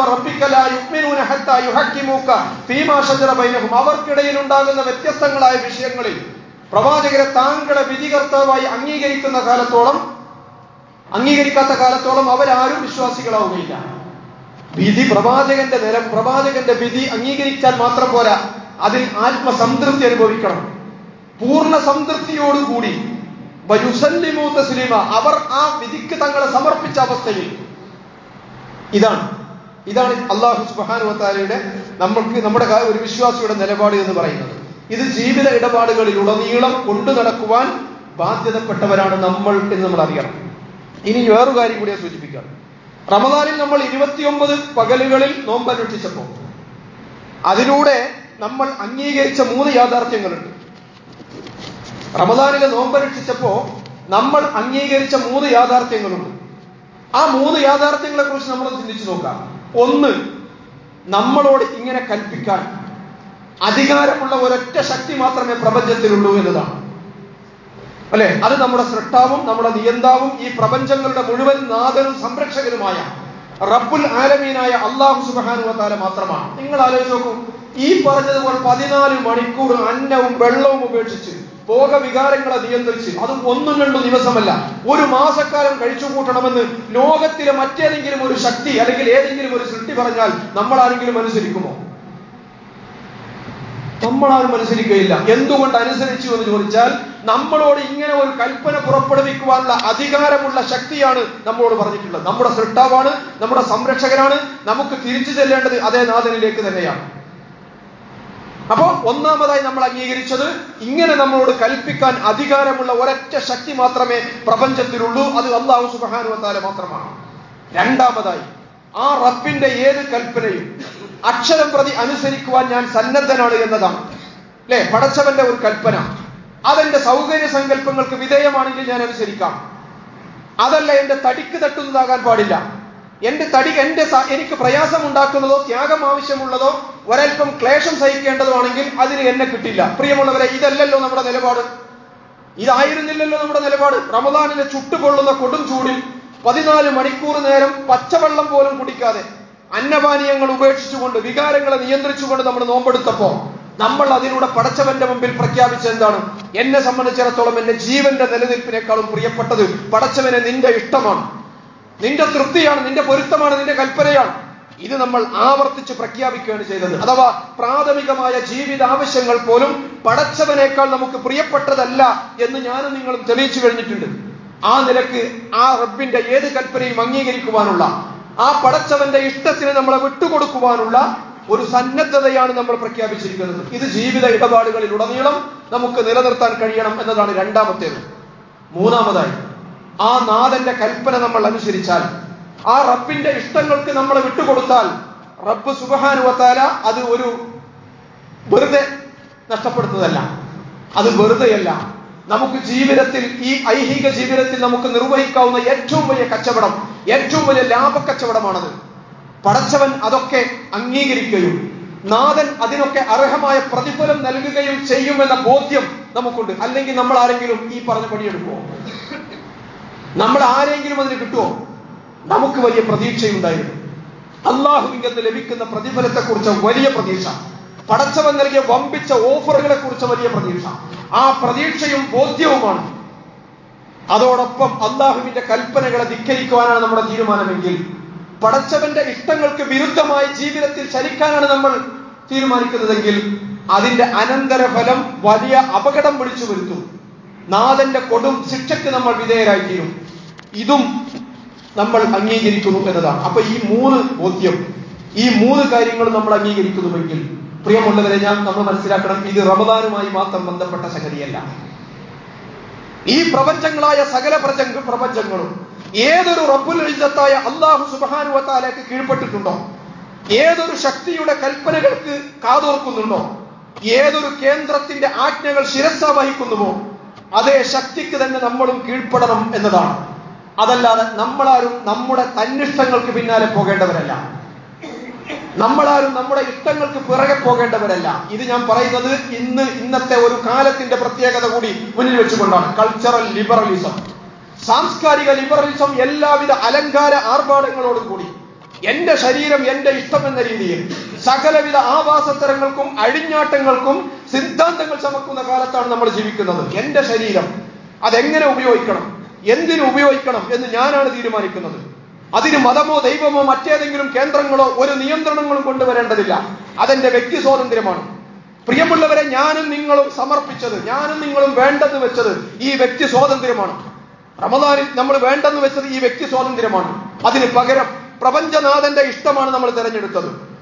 അവർക്കിടയിൽ ഉണ്ടാകുന്ന വ്യത്യസ്തങ്ങളായ വിഷയങ്ങളിൽ പ്രവാചകരെ താങ്കളെ വിധികർത്താവായി അംഗീകരിക്കുന്ന കാലത്തോളം അംഗീകരിക്കാത്ത കാലത്തോളം അവരാരും വിശ്വാസികളാവുകയില്ല വിധി പ്രവാചകന്റെ നില പ്രവാചകന്റെ വിധി അംഗീകരിച്ചാൽ മാത്രം പോരാ അതിൽ ആത്മസംതൃപ്തി അനുഭവിക്കണം പൂർണ്ണ സംതൃപ്തിയോടുകൂടി വയുസല്ലിമു തസ്ലീമ അവർ ആ വിധിക്ക് തങ്ങളെ സമർപ്പിച്ച അവസ്ഥയിൽ ഇതാണ് ഇതാണ് അള്ളാഹു സുബാനുവത്താലയുടെ നമ്മൾക്ക് നമ്മുടെ ഒരു വിശ്വാസിയുടെ നിലപാട് എന്ന് പറയുന്നത് ഇത് ജീവിത ഇടപാടുകളിൽ ഉടനീളം കൊണ്ടു നടക്കുവാൻ ബാധ്യതപ്പെട്ടവരാണ് നമ്മൾ എന്ന് നമ്മൾ അറിയണം ഇനി വേറൊരു കാര്യം കൂടി ഞാൻ സൂചിപ്പിക്കാം റമദാനിൽ നമ്മൾ ഇരുപത്തിയൊമ്പത് പകലുകളിൽ നോമ്പനുഷ്ഠിച്ചപ്പോൾ അതിലൂടെ നമ്മൾ അംഗീകരിച്ച മൂന്ന് യാഥാർത്ഥ്യങ്ങളുണ്ട് റമദാനിലെ നോമ്പനുഷ്ഠിച്ചപ്പോ നമ്മൾ അംഗീകരിച്ച മൂന്ന് യാഥാർത്ഥ്യങ്ങളുണ്ട് ആ മൂന്ന് യാഥാർത്ഥ്യങ്ങളെ കുറിച്ച് നമ്മൾ ചിന്തിച്ചു നോക്കാം ഒന്ന് നമ്മളോട് ഇങ്ങനെ കൽപ്പിക്കാൻ അധികാരമുള്ള ഒരൊറ്റ ശക്തി മാത്രമേ പ്രപഞ്ചത്തിലുള്ളൂ എന്നതാണ് അല്ലെ അത് നമ്മുടെ സൃഷ്ടാവും നമ്മുടെ നിയന്താവും ഈ പ്രപഞ്ചങ്ങളുടെ മുഴുവൻ നാഥനും സംരക്ഷകനുമായ റബ്ബുൽ ആലമീനായ അള്ളാഹു സുബാനുവത്താല മാത്രമാണ് നിങ്ങൾ ആലോചിച്ച് നോക്കൂ ഈ പറഞ്ഞതുപോലെ പതിനാല് മണിക്കൂർ അന്നവും വെള്ളവും ഉപേക്ഷിച്ച് ഭോഗവികാരങ്ങളെ നിയന്ത്രിച്ച് അതും ഒന്നും രണ്ടും ദിവസമല്ല ഒരു മാസക്കാലം കഴിച്ചു കൂട്ടണമെന്ന് ലോകത്തിലെ മറ്റേതെങ്കിലും ഒരു ശക്തി അല്ലെങ്കിൽ ഏതെങ്കിലും ഒരു സൃഷ്ടി പറഞ്ഞാൽ നമ്മൾ ആരെങ്കിലും അനുസരിക്കുമോ നമ്മളാരും അനുസരിക്കുകയില്ല എന്തുകൊണ്ട് അനുസരിച്ചു എന്ന് ചോദിച്ചാൽ നമ്മളോട് ഇങ്ങനെ ഒരു കൽപ്പന പുറപ്പെടുവിക്കുവാനുള്ള അധികാരമുള്ള ശക്തിയാണ് നമ്മളോട് പറഞ്ഞിട്ടുള്ളത് നമ്മുടെ സൃഷ്ടാവാണ് നമ്മുടെ സംരക്ഷകനാണ് നമുക്ക് തിരിച്ചു ചെല്ലേണ്ടത് അതേ നാഥനിലേക്ക് തന്നെയാണ് അപ്പോ ഒന്നാമതായി നമ്മൾ അംഗീകരിച്ചത് ഇങ്ങനെ നമ്മളോട് കൽപ്പിക്കാൻ അധികാരമുള്ള ഒരൊറ്റ ശക്തി മാത്രമേ പ്രപഞ്ചത്തിലുള്ളൂ അത് അള്ളാഹു സുബാനുവത്താല മാത്രമാണ് രണ്ടാമതായി ആ റബ്ബിന്റെ ഏത് കൽപ്പനയും അക്ഷരം പ്രതി അനുസരിക്കുവാൻ ഞാൻ സന്നദ്ധനാണ് എന്നതാണ് അല്ലെ പടച്ചവന്റെ ഒരു കൽപ്പന അതെന്റെ സൗകര്യ സങ്കല്പങ്ങൾക്ക് വിധേയമാണെങ്കിൽ ഞാൻ അനുസരിക്കാം അതല്ല എന്റെ തടിക്ക് തട്ടുന്നതാകാൻ പാടില്ല എന്റെ തടി എന്റെ സ- എനിക്ക് പ്രയാസം ഉണ്ടാക്കുന്നതോ ത്യാഗം ആവശ്യമുള്ളതോ ഒരൽപ്പം ക്ലേശം സഹിക്കേണ്ടതോ ആണെങ്കിൽ അതിന് എന്നെ കിട്ടില്ല പ്രിയമുള്ളവരെ ഇതല്ലല്ലോ നമ്മുടെ നിലപാട് ഇതായിരുന്നില്ലല്ലോ നമ്മുടെ നിലപാട് റമദാനിലെ ചുട്ടുപൊള്ളുന്ന കൊടും ചൂടിൽ പതിനാല് മണിക്കൂർ നേരം പച്ചവെള്ളം പോലും കുടിക്കാതെ അന്നപാനീയങ്ങൾ ഉപേക്ഷിച്ചുകൊണ്ട് വികാരങ്ങളെ നിയന്ത്രിച്ചുകൊണ്ട് നമ്മൾ നോമ്പെടുത്തപ്പോ നമ്മൾ അതിലൂടെ പടച്ചവന്റെ മുമ്പിൽ പ്രഖ്യാപിച്ച എന്താണ് എന്നെ സംബന്ധിച്ചിടത്തോളം എന്റെ ജീവന്റെ നിലനിൽപ്പിനേക്കാളും പ്രിയപ്പെട്ടത് പടച്ചവനെ നിന്റെ ഇഷ്ടമാണ് നിന്റെ തൃപ്തിയാണ് നിന്റെ പൊരുത്തമാണ് നിന്റെ കൽപ്പനയാണ് ഇത് നമ്മൾ ആവർത്തിച്ച് പ്രഖ്യാപിക്കുകയാണ് ചെയ്തത് അഥവാ പ്രാഥമികമായ ജീവിത ആവശ്യങ്ങൾ പോലും പടച്ചവനേക്കാൾ നമുക്ക് പ്രിയപ്പെട്ടതല്ല എന്ന് ഞാനും നിങ്ങളും തെളിയിച്ചു കഴിഞ്ഞിട്ടുണ്ട് ആ നിലക്ക് ആ റബ്ബിന്റെ ഏത് കൽപ്പനയും അംഗീകരിക്കുവാനുള്ള ആ പടച്ചവന്റെ ഇഷ്ടത്തിന് നമ്മളെ വിട്ടുകൊടുക്കുവാനുള്ള ഒരു സന്നദ്ധതയാണ് നമ്മൾ പ്രഖ്യാപിച്ചിരിക്കുന്നത് ഇത് ജീവിത ഇടപാടുകളിൽ ഉടനീളം നമുക്ക് നിലനിർത്താൻ കഴിയണം എന്നതാണ് രണ്ടാമത്തേത് മൂന്നാമതായി ആ നാഥന്റെ കൽപ്പന നമ്മൾ അനുസരിച്ചാൽ ആ റബ്ബിന്റെ ഇഷ്ടങ്ങൾക്ക് നമ്മൾ വിട്ടുകൊടുത്താൽ റബ്ബ് സുബഹാനുവത്താല അത് ഒരു വെറുതെ നഷ്ടപ്പെടുന്നതല്ല അത് വെറുതെയല്ല നമുക്ക് ജീവിതത്തിൽ ഈ ഐഹിക ജീവിതത്തിൽ നമുക്ക് നിർവഹിക്കാവുന്ന ഏറ്റവും വലിയ കച്ചവടം ഏറ്റവും വലിയ ലാഭക്കച്ചവടമാണത് പടച്ചവൻ അതൊക്കെ അംഗീകരിക്കുകയും നാഥൻ അതിനൊക്കെ അർഹമായ പ്രതിഫലം നൽകുകയും ചെയ്യുമെന്ന ബോധ്യം നമുക്കുണ്ട് അല്ലെങ്കിൽ നമ്മൾ ആരെങ്കിലും ഈ പറഞ്ഞ പണിയെടുക്കുമോ നമ്മൾ ആരെങ്കിലും അതിന് കിട്ടുമോ നമുക്ക് വലിയ പ്രതീക്ഷയുണ്ടായിരുന്നു അള്ളാഹുവിങ്കത്ത് ലഭിക്കുന്ന പ്രതിഫലത്തെ കുറിച്ച് വലിയ പ്രതീക്ഷ പടച്ചവൻ നൽകിയ വമ്പിച്ച ഓഫറുകളെ കുറിച്ച് വലിയ പ്രതീക്ഷ ആ പ്രതീക്ഷയും ബോധ്യവുമാണ് അതോടൊപ്പം അള്ളാഹുവിന്റെ കൽപ്പനകളെ ധിക്കരിക്കുവാനാണ് നമ്മുടെ തീരുമാനമെങ്കിൽ പടച്ചവന്റെ ഇഷ്ടങ്ങൾക്ക് വിരുദ്ധമായി ജീവിതത്തിൽ ചലിക്കാനാണ് നമ്മൾ തീരുമാനിക്കുന്നതെങ്കിൽ അതിന്റെ അനന്തരഫലം വലിയ അപകടം വിളിച്ചു വരുത്തും നാഥന്റെ കൊടും ശിക്ഷയ്ക്ക് നമ്മൾ വിധേയരായിത്തീരും ഇതും നമ്മൾ അംഗീകരിക്കുന്നു എന്നതാണ് അപ്പൊ ഈ മൂന്ന് ബോധ്യം ഈ മൂന്ന് കാര്യങ്ങൾ നമ്മൾ അംഗീകരിക്കുന്നുവെങ്കിൽ പ്രിയമുള്ളവരെ ഞാൻ നമ്മൾ മനസ്സിലാക്കണം ഇത് റമദാനുമായി മാത്രം ബന്ധപ്പെട്ട സംഗതിയല്ല ഈ പ്രപഞ്ചങ്ങളായ സകല പ്രപഞ്ച പ്രപഞ്ചങ്ങളും ഏതൊരു റബ്ബുൽ ഇസ്സത്തായ അള്ളാഹു സുബാനുവത്താലേക്ക് കീഴ്പ്പെട്ടിട്ടുണ്ടോ ഏതൊരു ശക്തിയുടെ കൽപ്പനകൾക്ക് കാതോർക്കുന്നുണ്ടോ ഏതൊരു കേന്ദ്രത്തിന്റെ ആജ്ഞകൾ ശിരസ വഹിക്കുന്നുവോ അതേ ശക്തിക്ക് തന്നെ നമ്മളും കീഴ്പ്പെടണം എന്നതാണ് അതല്ലാതെ നമ്മളാരും നമ്മുടെ തന്നിഷ്ടങ്ങൾക്ക് പിന്നാലെ പോകേണ്ടവരല്ല നമ്മളാരും നമ്മുടെ ഇഷ്ടങ്ങൾക്ക് പിറകെ പോകേണ്ടവരല്ല ഇത് ഞാൻ പറയുന്നത് ഇന്ന് ഇന്നത്തെ ഒരു കാലത്തിന്റെ പ്രത്യേകത കൂടി മുന്നിൽ വെച്ചുകൊണ്ടാണ് കൾച്ചറൽ ലിബറലിസം സാംസ്കാരിക ലിബറലിസം എല്ലാവിധ അലങ്കാര ആർഭാടങ്ങളോടും കൂടി എന്റെ ശരീരം എന്റെ ഇഷ്ടം എന്ന രീതിയിൽ സകലവിധ ആവാസത്തരങ്ങൾക്കും അഴിഞ്ഞാട്ടങ്ങൾക്കും സിദ്ധാന്തങ്ങൾ ചമക്കുന്ന കാലത്താണ് നമ്മൾ ജീവിക്കുന്നത് എന്റെ ശരീരം അതെങ്ങനെ ഉപയോഗിക്കണം എന്തിനു ഉപയോഗിക്കണം എന്ന് ഞാനാണ് തീരുമാനിക്കുന്നത് അതിന് മതമോ ദൈവമോ മറ്റേതെങ്കിലും കേന്ദ്രങ്ങളോ ഒരു നിയന്ത്രണങ്ങളും കൊണ്ടുവരേണ്ടതില്ല അതെന്റെ വ്യക്തി സ്വാതന്ത്ര്യമാണ് പ്രിയമുള്ളവരെ ഞാനും നിങ്ങളും സമർപ്പിച്ചത് ഞാനും നിങ്ങളും വേണ്ടെന്ന് വെച്ചത് ഈ വ്യക്തി സ്വാതന്ത്ര്യമാണ് റമദാനിൽ നമ്മൾ വേണ്ടെന്ന് വെച്ചത് ഈ വ്യക്തി സ്വാതന്ത്ര്യമാണ് അതിന് പകരം പ്രപഞ്ചനാഥന്റെ ഇഷ്ടമാണ് നമ്മൾ തിരഞ്ഞെടുത്തത്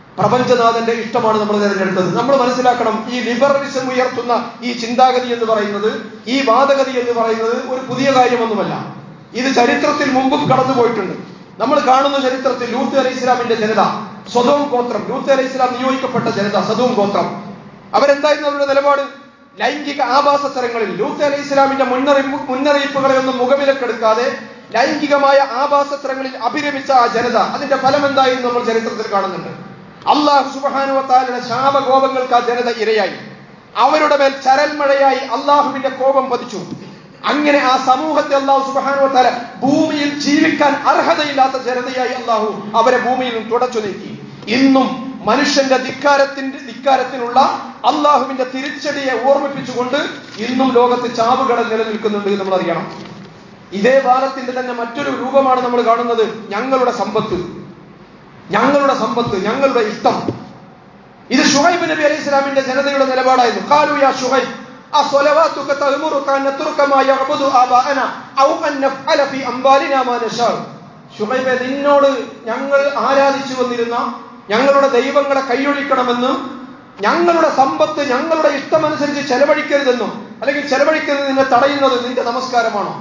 പ്രപഞ്ചനാഥന്റെ ഇഷ്ടമാണ് നമ്മൾ തിരഞ്ഞെടുത്തത് നമ്മൾ മനസ്സിലാക്കണം ഈ ലിബറലിസം ഉയർത്തുന്ന ഈ ചിന്താഗതി എന്ന് പറയുന്നത് ഈ വാദഗതി എന്ന് പറയുന്നത് ഒരു പുതിയ കാര്യമൊന്നുമല്ല ഇത് ചരിത്രത്തിൽ മുമ്പും കടന്നുപോയിട്ടുണ്ട് നമ്മൾ കാണുന്ന ചരിത്രത്തിൽ ലൂത്ത് അലൈഹി ഇസ്ലാമിന്റെ ജനത സ്വതവും ഗോത്രം ലൂത്ത് അലൈഹി ഇസ്ലാം നിയോഗിക്കപ്പെട്ട ജനത സദവും ഗോത്രം അവരെന്തായിരുന്നു അവരുടെ നിലപാട് ലൈംഗിക ആഭാസത്തരങ്ങളിൽ ലൂത്ത് അലൈഹി ഇസ്ലാമിന്റെ മുന്നറിയിപ്പ് മുന്നറിയിപ്പുകളെ ഒന്നും മുഖവിലക്കെടുക്കാതെ ലൈംഗികമായ ആഭാസത്തരങ്ങളിൽ അഭിരമിച്ച ആ ജനത അതിന്റെ ഫലം എന്തായിരുന്നു നമ്മൾ ചരിത്രത്തിൽ കാണുന്നുണ്ട് അള്ളാഹു സുബാനുവത്താലയുടെ ശാപകോപങ്ങൾക്ക് ആ ജനത ഇരയായി അവരുടെ മേൽ ചരൽമഴയായി അള്ളാഹുവിന്റെ കോപം പതിച്ചു അങ്ങനെ ആ സമൂഹത്തെ അള്ളാഹു സുബാനുവത്താല ഭൂമിയിൽ ജീവിക്കാൻ അർഹതയില്ലാത്ത ജനതയായി അള്ളാഹു അവരെ ഭൂമിയിൽ നിന്ന് തുടച്ചു നീക്കി ഇന്നും മനുഷ്യന്റെ ധിക്കാരത്തിന്റെ ധിക്കാരത്തിനുള്ള അള്ളാഹുവിന്റെ തിരിച്ചടിയെ ഓർമ്മിപ്പിച്ചുകൊണ്ട് ഇന്നും ലോകത്ത് ചാവുകടൽ നിലനിൽക്കുന്നുണ്ട് നമ്മൾ അറിയണം ഇതേ വാദത്തിന്റെ തന്നെ മറ്റൊരു രൂപമാണ് നമ്മൾ കാണുന്നത് ഞങ്ങളുടെ സമ്പത്ത് ഞങ്ങളുടെ സമ്പത്ത് ഞങ്ങളുടെ ഇഷ്ടം ഇത് ഷുഹൈബ് നബി അലൈഹി ഇസ്ലാമിന്റെ ജനതയുടെ നിലപാടായിരുന്നു കാലു യാ ഷുഹൈബ് أصلواتك تأمرك أن نترك ما يعبد آباءنا أو أن نفعل في أموالنا ما نشاء ഷുഹൈബെ നിന്നോട് ഞങ്ങൾ ആരാധിച്ചു വന്നിരുന്ന ഞങ്ങളുടെ ദൈവങ്ങളെ കൈയൊഴിക്കണമെന്നും ഞങ്ങളുടെ സമ്പത്ത് ഞങ്ങളുടെ ഇഷ്ടമനുസരിച്ച് ചെലവഴിക്കരുതെന്നും അല്ലെങ്കിൽ ചെലവഴിക്കരുത് നിന്നെ തടയുന്നത് നിന്റെ നമസ്കാരമാണോ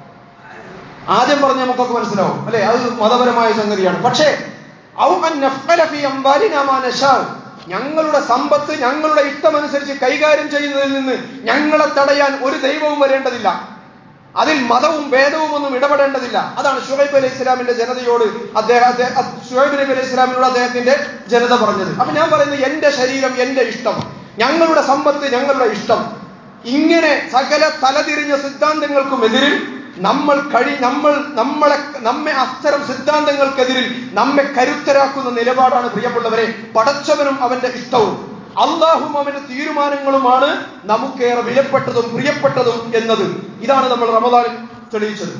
ആദ്യം പറഞ്ഞ നമുക്കൊക്കെ മനസ്സിലാവും അല്ലെ അത് മതപരമായ സംഗതിയാണ് പക്ഷേ ഔ അൻ നഫ്അല ഫീ അംവാലിനാ മാ നശാ ഞങ്ങളുടെ സമ്പത്ത് ഞങ്ങളുടെ ഇഷ്ടമനുസരിച്ച് കൈകാര്യം ചെയ്യുന്നതിൽ നിന്ന് ഞങ്ങളെ തടയാൻ ഒരു ദൈവവും വരേണ്ടതില്ല അതിൽ മതവും ഭേദവും ഒന്നും ഇടപെടേണ്ടതില്ല അതാണ് ഷുഹൈബ് അലൈഹി ഇസ്ലാമിന്റെ ജനതയോട് അദ്ദേഹം ഷുഹൈബ് നബി അലൈഹി ഇസ്ലാമിനോട് അദ്ദേഹത്തിന്റെ ജനത പറഞ്ഞത് അപ്പൊ ഞാൻ പറയുന്നത് എന്റെ ശരീരം എന്റെ ഇഷ്ടം ഞങ്ങളുടെ സമ്പത്ത് ഞങ്ങളുടെ ഇഷ്ടം ഇങ്ങനെ സകല തലതിരിഞ്ഞ സിദ്ധാന്തങ്ങൾക്കും എതിരിൽ നമ്മൾ കഴി നമ്മൾ നമ്മളെ നമ്മെ അത്തരം സിദ്ധാന്തങ്ങൾക്കെതിരിൽ നമ്മെ കരുത്തരാക്കുന്ന നിലപാടാണ് പ്രിയമുള്ളവരെ പടച്ചവനും അവന്റെ ഇഷ്ടവും അള്ളാഹും അവന്റെ തീരുമാനങ്ങളുമാണ് നമുക്കേറെ വിലപ്പെട്ടതും പ്രിയപ്പെട്ടതും എന്നത് ഇതാണ് നമ്മൾ റമദാനിൽ തെളിയിച്ചത്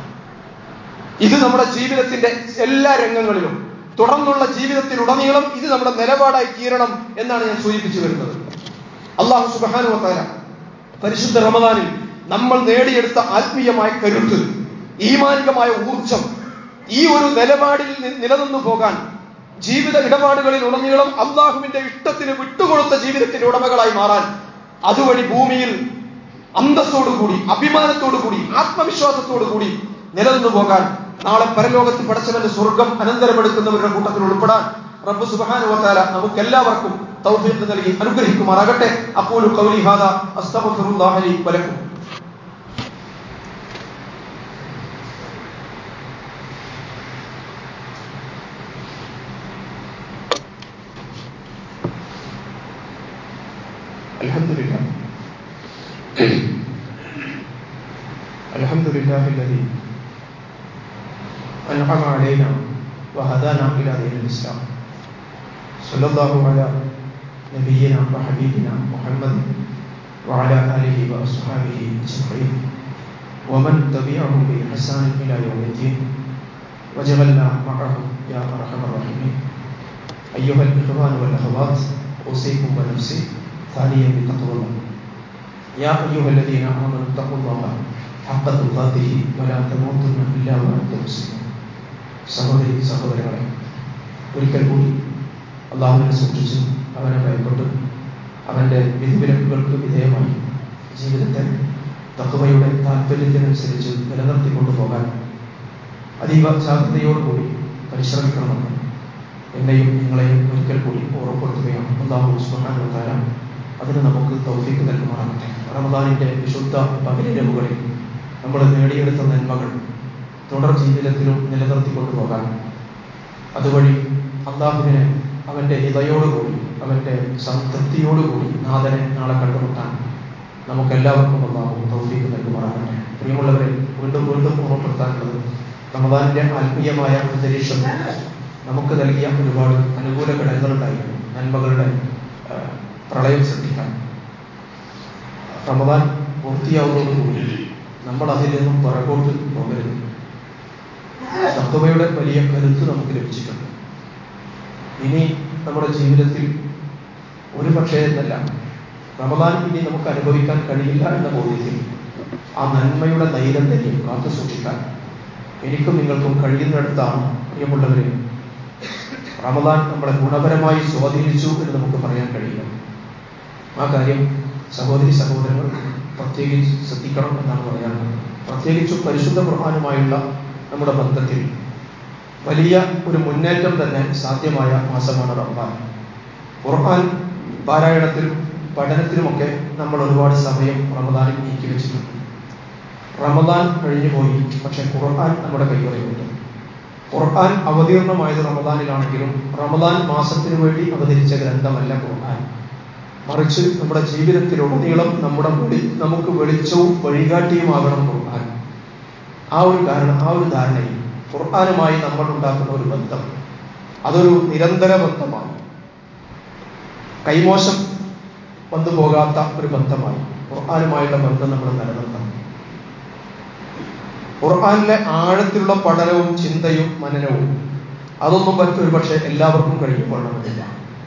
ഇത് നമ്മുടെ ജീവിതത്തിന്റെ എല്ലാ രംഗങ്ങളിലും തുടർന്നുള്ള ജീവിതത്തിലുടനീളം ഇത് നമ്മുടെ നിലപാടായി തീരണം എന്നാണ് ഞാൻ സൂചിപ്പിച്ചു വരുന്നത് അള്ളാഹു സുബാനുവത്താല പരിശുദ്ധ റമദാനിൽ നമ്മൾ നേടിയെടുത്ത ആത്മീയമായ കരുത്ത് ഈമാനികമായ ഊർജം ഈ ഒരു നിലപാടിൽ നിലനിന്നു പോകാൻ ജീവിത ഇടപാടുകളിൽ ഉടനീളം അള്ളാഹുവിന്റെ ഇഷ്ടത്തിന് വിട്ടുകൊടുത്ത ജീവിതത്തിന്റെ ഉടമകളായി മാറാൻ അതുവഴി ഭൂമിയിൽ അന്തസ്സോടുകൂടി അഭിമാനത്തോടുകൂടി ആത്മവിശ്വാസത്തോടു കൂടി നിലനിന്നു പോകാൻ നാളെ പരലോകത്ത് പടച്ചവന്റെ സ്വർഗം അനന്തരമെടുക്കുന്നവരുടെ കൂട്ടത്തിൽ ഉൾപ്പെടാൻ റബ്ബ് സുബ്ഹാനഹു വതആല നമുക്ക് എല്ലാവർക്കും തൗഫീഖ് നൽകി അനുഗ്രഹിക്കുമാറാകട്ടെ അഖൂലു ഖൗലി ഹാദാ അസ്തഗ്ഫിറുല്ലാഹ ലി വലക്കും الحمد لله الحمد لله الذي أنعم علينا وهدانا إلى دين الإسلام صلى الله على نبينا وحبيبنا محمد وعلى آله وأصحابه أجمعين ومن تبعهم بإحسان إلى يوم الدين وجعلنا معهم يا أرحم الراحمين أيها الإخوان والأخوات أوصيكم ونفسي ثانيا بتقوى الله يا أيها الذين آمنوا اتقوا الله حق تقاته ولا تموتن إلا وأنتم مسلمون സഹോദരി സഹോദരങ്ങളെ ഒരിക്കൽ കൂടി അള്ളാഹുവിനെ സൂക്ഷിച്ച് അവനെ ഭയപ്പെട്ട് അവൻ്റെ വിധിവിലക്കുകൾക്ക് വിധേയമായി ജീവിതത്തെ തക്കവയുടെ താല്പര്യത്തിനനുസരിച്ച് നിലനിർത്തിക്കൊണ്ടു പോകാൻ അതീവ ജാഗ്രതയോടുകൂടി പരിശ്രമിക്കണമെന്ന് എന്നെയും നിങ്ങളെയും ഒരിക്കൽ കൂടി ഓർമ്മപ്പെടുത്തുകയാണ് അള്ളാഹു സുഹാനുത്താര അതിന് നമുക്ക് തൗഫീക്ക് നൽകുമാറാകട്ടെ റമദാനിന്റെ വിശുദ്ധ പകലിരവുകളിൽ നമ്മൾ നേടിയെടുത്ത നന്മകൾ തുടർ ജീവിതത്തിലും നിലനിർത്തിക്കൊണ്ടു പോകാൻ അതുവഴി അള്ളാഹുവിനെ അവന്റെ ഹിതയോടുകൂടി അവന്റെ സംതൃപ്തിയോടുകൂടി നാഥനെ നാളെ കണ്ടുമുട്ടാൻ നമുക്കെല്ലാവർക്കും അള്ളാഹു തൗഫീക്ക് നൽകുമാറാകട്ടെ പ്രിയമുള്ളവരെ വീണ്ടും വീണ്ടും ഓർമ്മപ്പെടുത്താനുള്ളത് റമദാനിന്റെ ആത്മീയമായ അന്തരീക്ഷം നമുക്ക് നൽകിയ ഒരുപാട് അനുകൂല ഘടകങ്ങളുണ്ടായിരുന്നു നന്മകളുടെ പ്രളയം സൃഷ്ടിക്കാൻ റമദാൻ പൂർത്തിയാവുന്നതോടുകൂടി നമ്മൾ അതിൽ നിന്നും പുറകോട്ട് പോകരുത് തത്വയുടെ വലിയ കരുത്ത് നമുക്ക് ലഭിച്ചിട്ടുണ്ട് ഇനി നമ്മുടെ ജീവിതത്തിൽ ഒരു പക്ഷേ എന്നല്ല റമദാൻ ഇനി നമുക്ക് അനുഭവിക്കാൻ കഴിയില്ല എന്ന ബോധ്യത്തിൽ ആ നന്മയുടെ നൈരന്തര്യം കാത്തു സൂക്ഷിക്കാൻ എനിക്കും നിങ്ങൾക്കും കഴിയുന്നിടത്താണ് പ്രിയമുള്ളവരെ റമദാൻ നമ്മളെ ഗുണപരമായി സ്വാധീനിച്ചു എന്ന് നമുക്ക് പറയാൻ കഴിയില്ല ആ കാര്യം സഹോദരി സഹോദരങ്ങൾ പ്രത്യേകിച്ച് ശ്രദ്ധിക്കണം എന്നാണ് പറയാനുള്ളത് പ്രത്യേകിച്ചും പരിശുദ്ധ ഖുർആാനുമായുള്ള നമ്മുടെ ബന്ധത്തിൽ വലിയ ഒരു മുന്നേറ്റം തന്നെ സാധ്യമായ മാസമാണ് റമദാൻ ഖുർആൻ പാരായണത്തിലും പഠനത്തിലുമൊക്കെ നമ്മൾ ഒരുപാട് സമയം റമദാനിൽ നീക്കി വെച്ചിട്ടുണ്ട് റമദാൻ കഴിഞ്ഞു പോയി പക്ഷെ ഖുർആൻ നമ്മുടെ കൈകളിലുണ്ട് ഖുർആൻ അവതീർണമായത് റമദാനിലാണെങ്കിലും റമദാൻ മാസത്തിനു വേണ്ടി അവതരിച്ച ഗ്രന്ഥമല്ല ഖുർആൻ മറിച്ച് നമ്മുടെ ജീവിതത്തിലുടനീളം നമ്മുടെ വെളി നമുക്ക് വെളിച്ചവും വഴികാട്ടിയുമാകണം ഖുർആൻ ആ ഒരു കാരണം ആ ഒരു ധാരണയിൽ ഖുർആനുമായി നമ്മൾ ഉണ്ടാക്കുന്ന ഒരു ബന്ധം അതൊരു നിരന്തര ബന്ധമാണ് കൈമോശം വന്നു പോകാത്ത ഒരു ബന്ധമായി ഖുർആനുമായുള്ള ബന്ധം നമ്മൾ നിലനിർത്തണം ഖുർആനിലെ ആഴത്തിലുള്ള പഠനവും ചിന്തയും മനനവും അതൊന്നും പറ്റും ഒരു പക്ഷേ എല്ലാവർക്കും കഴിഞ്ഞുകൊള്ളണമെന്നില്ല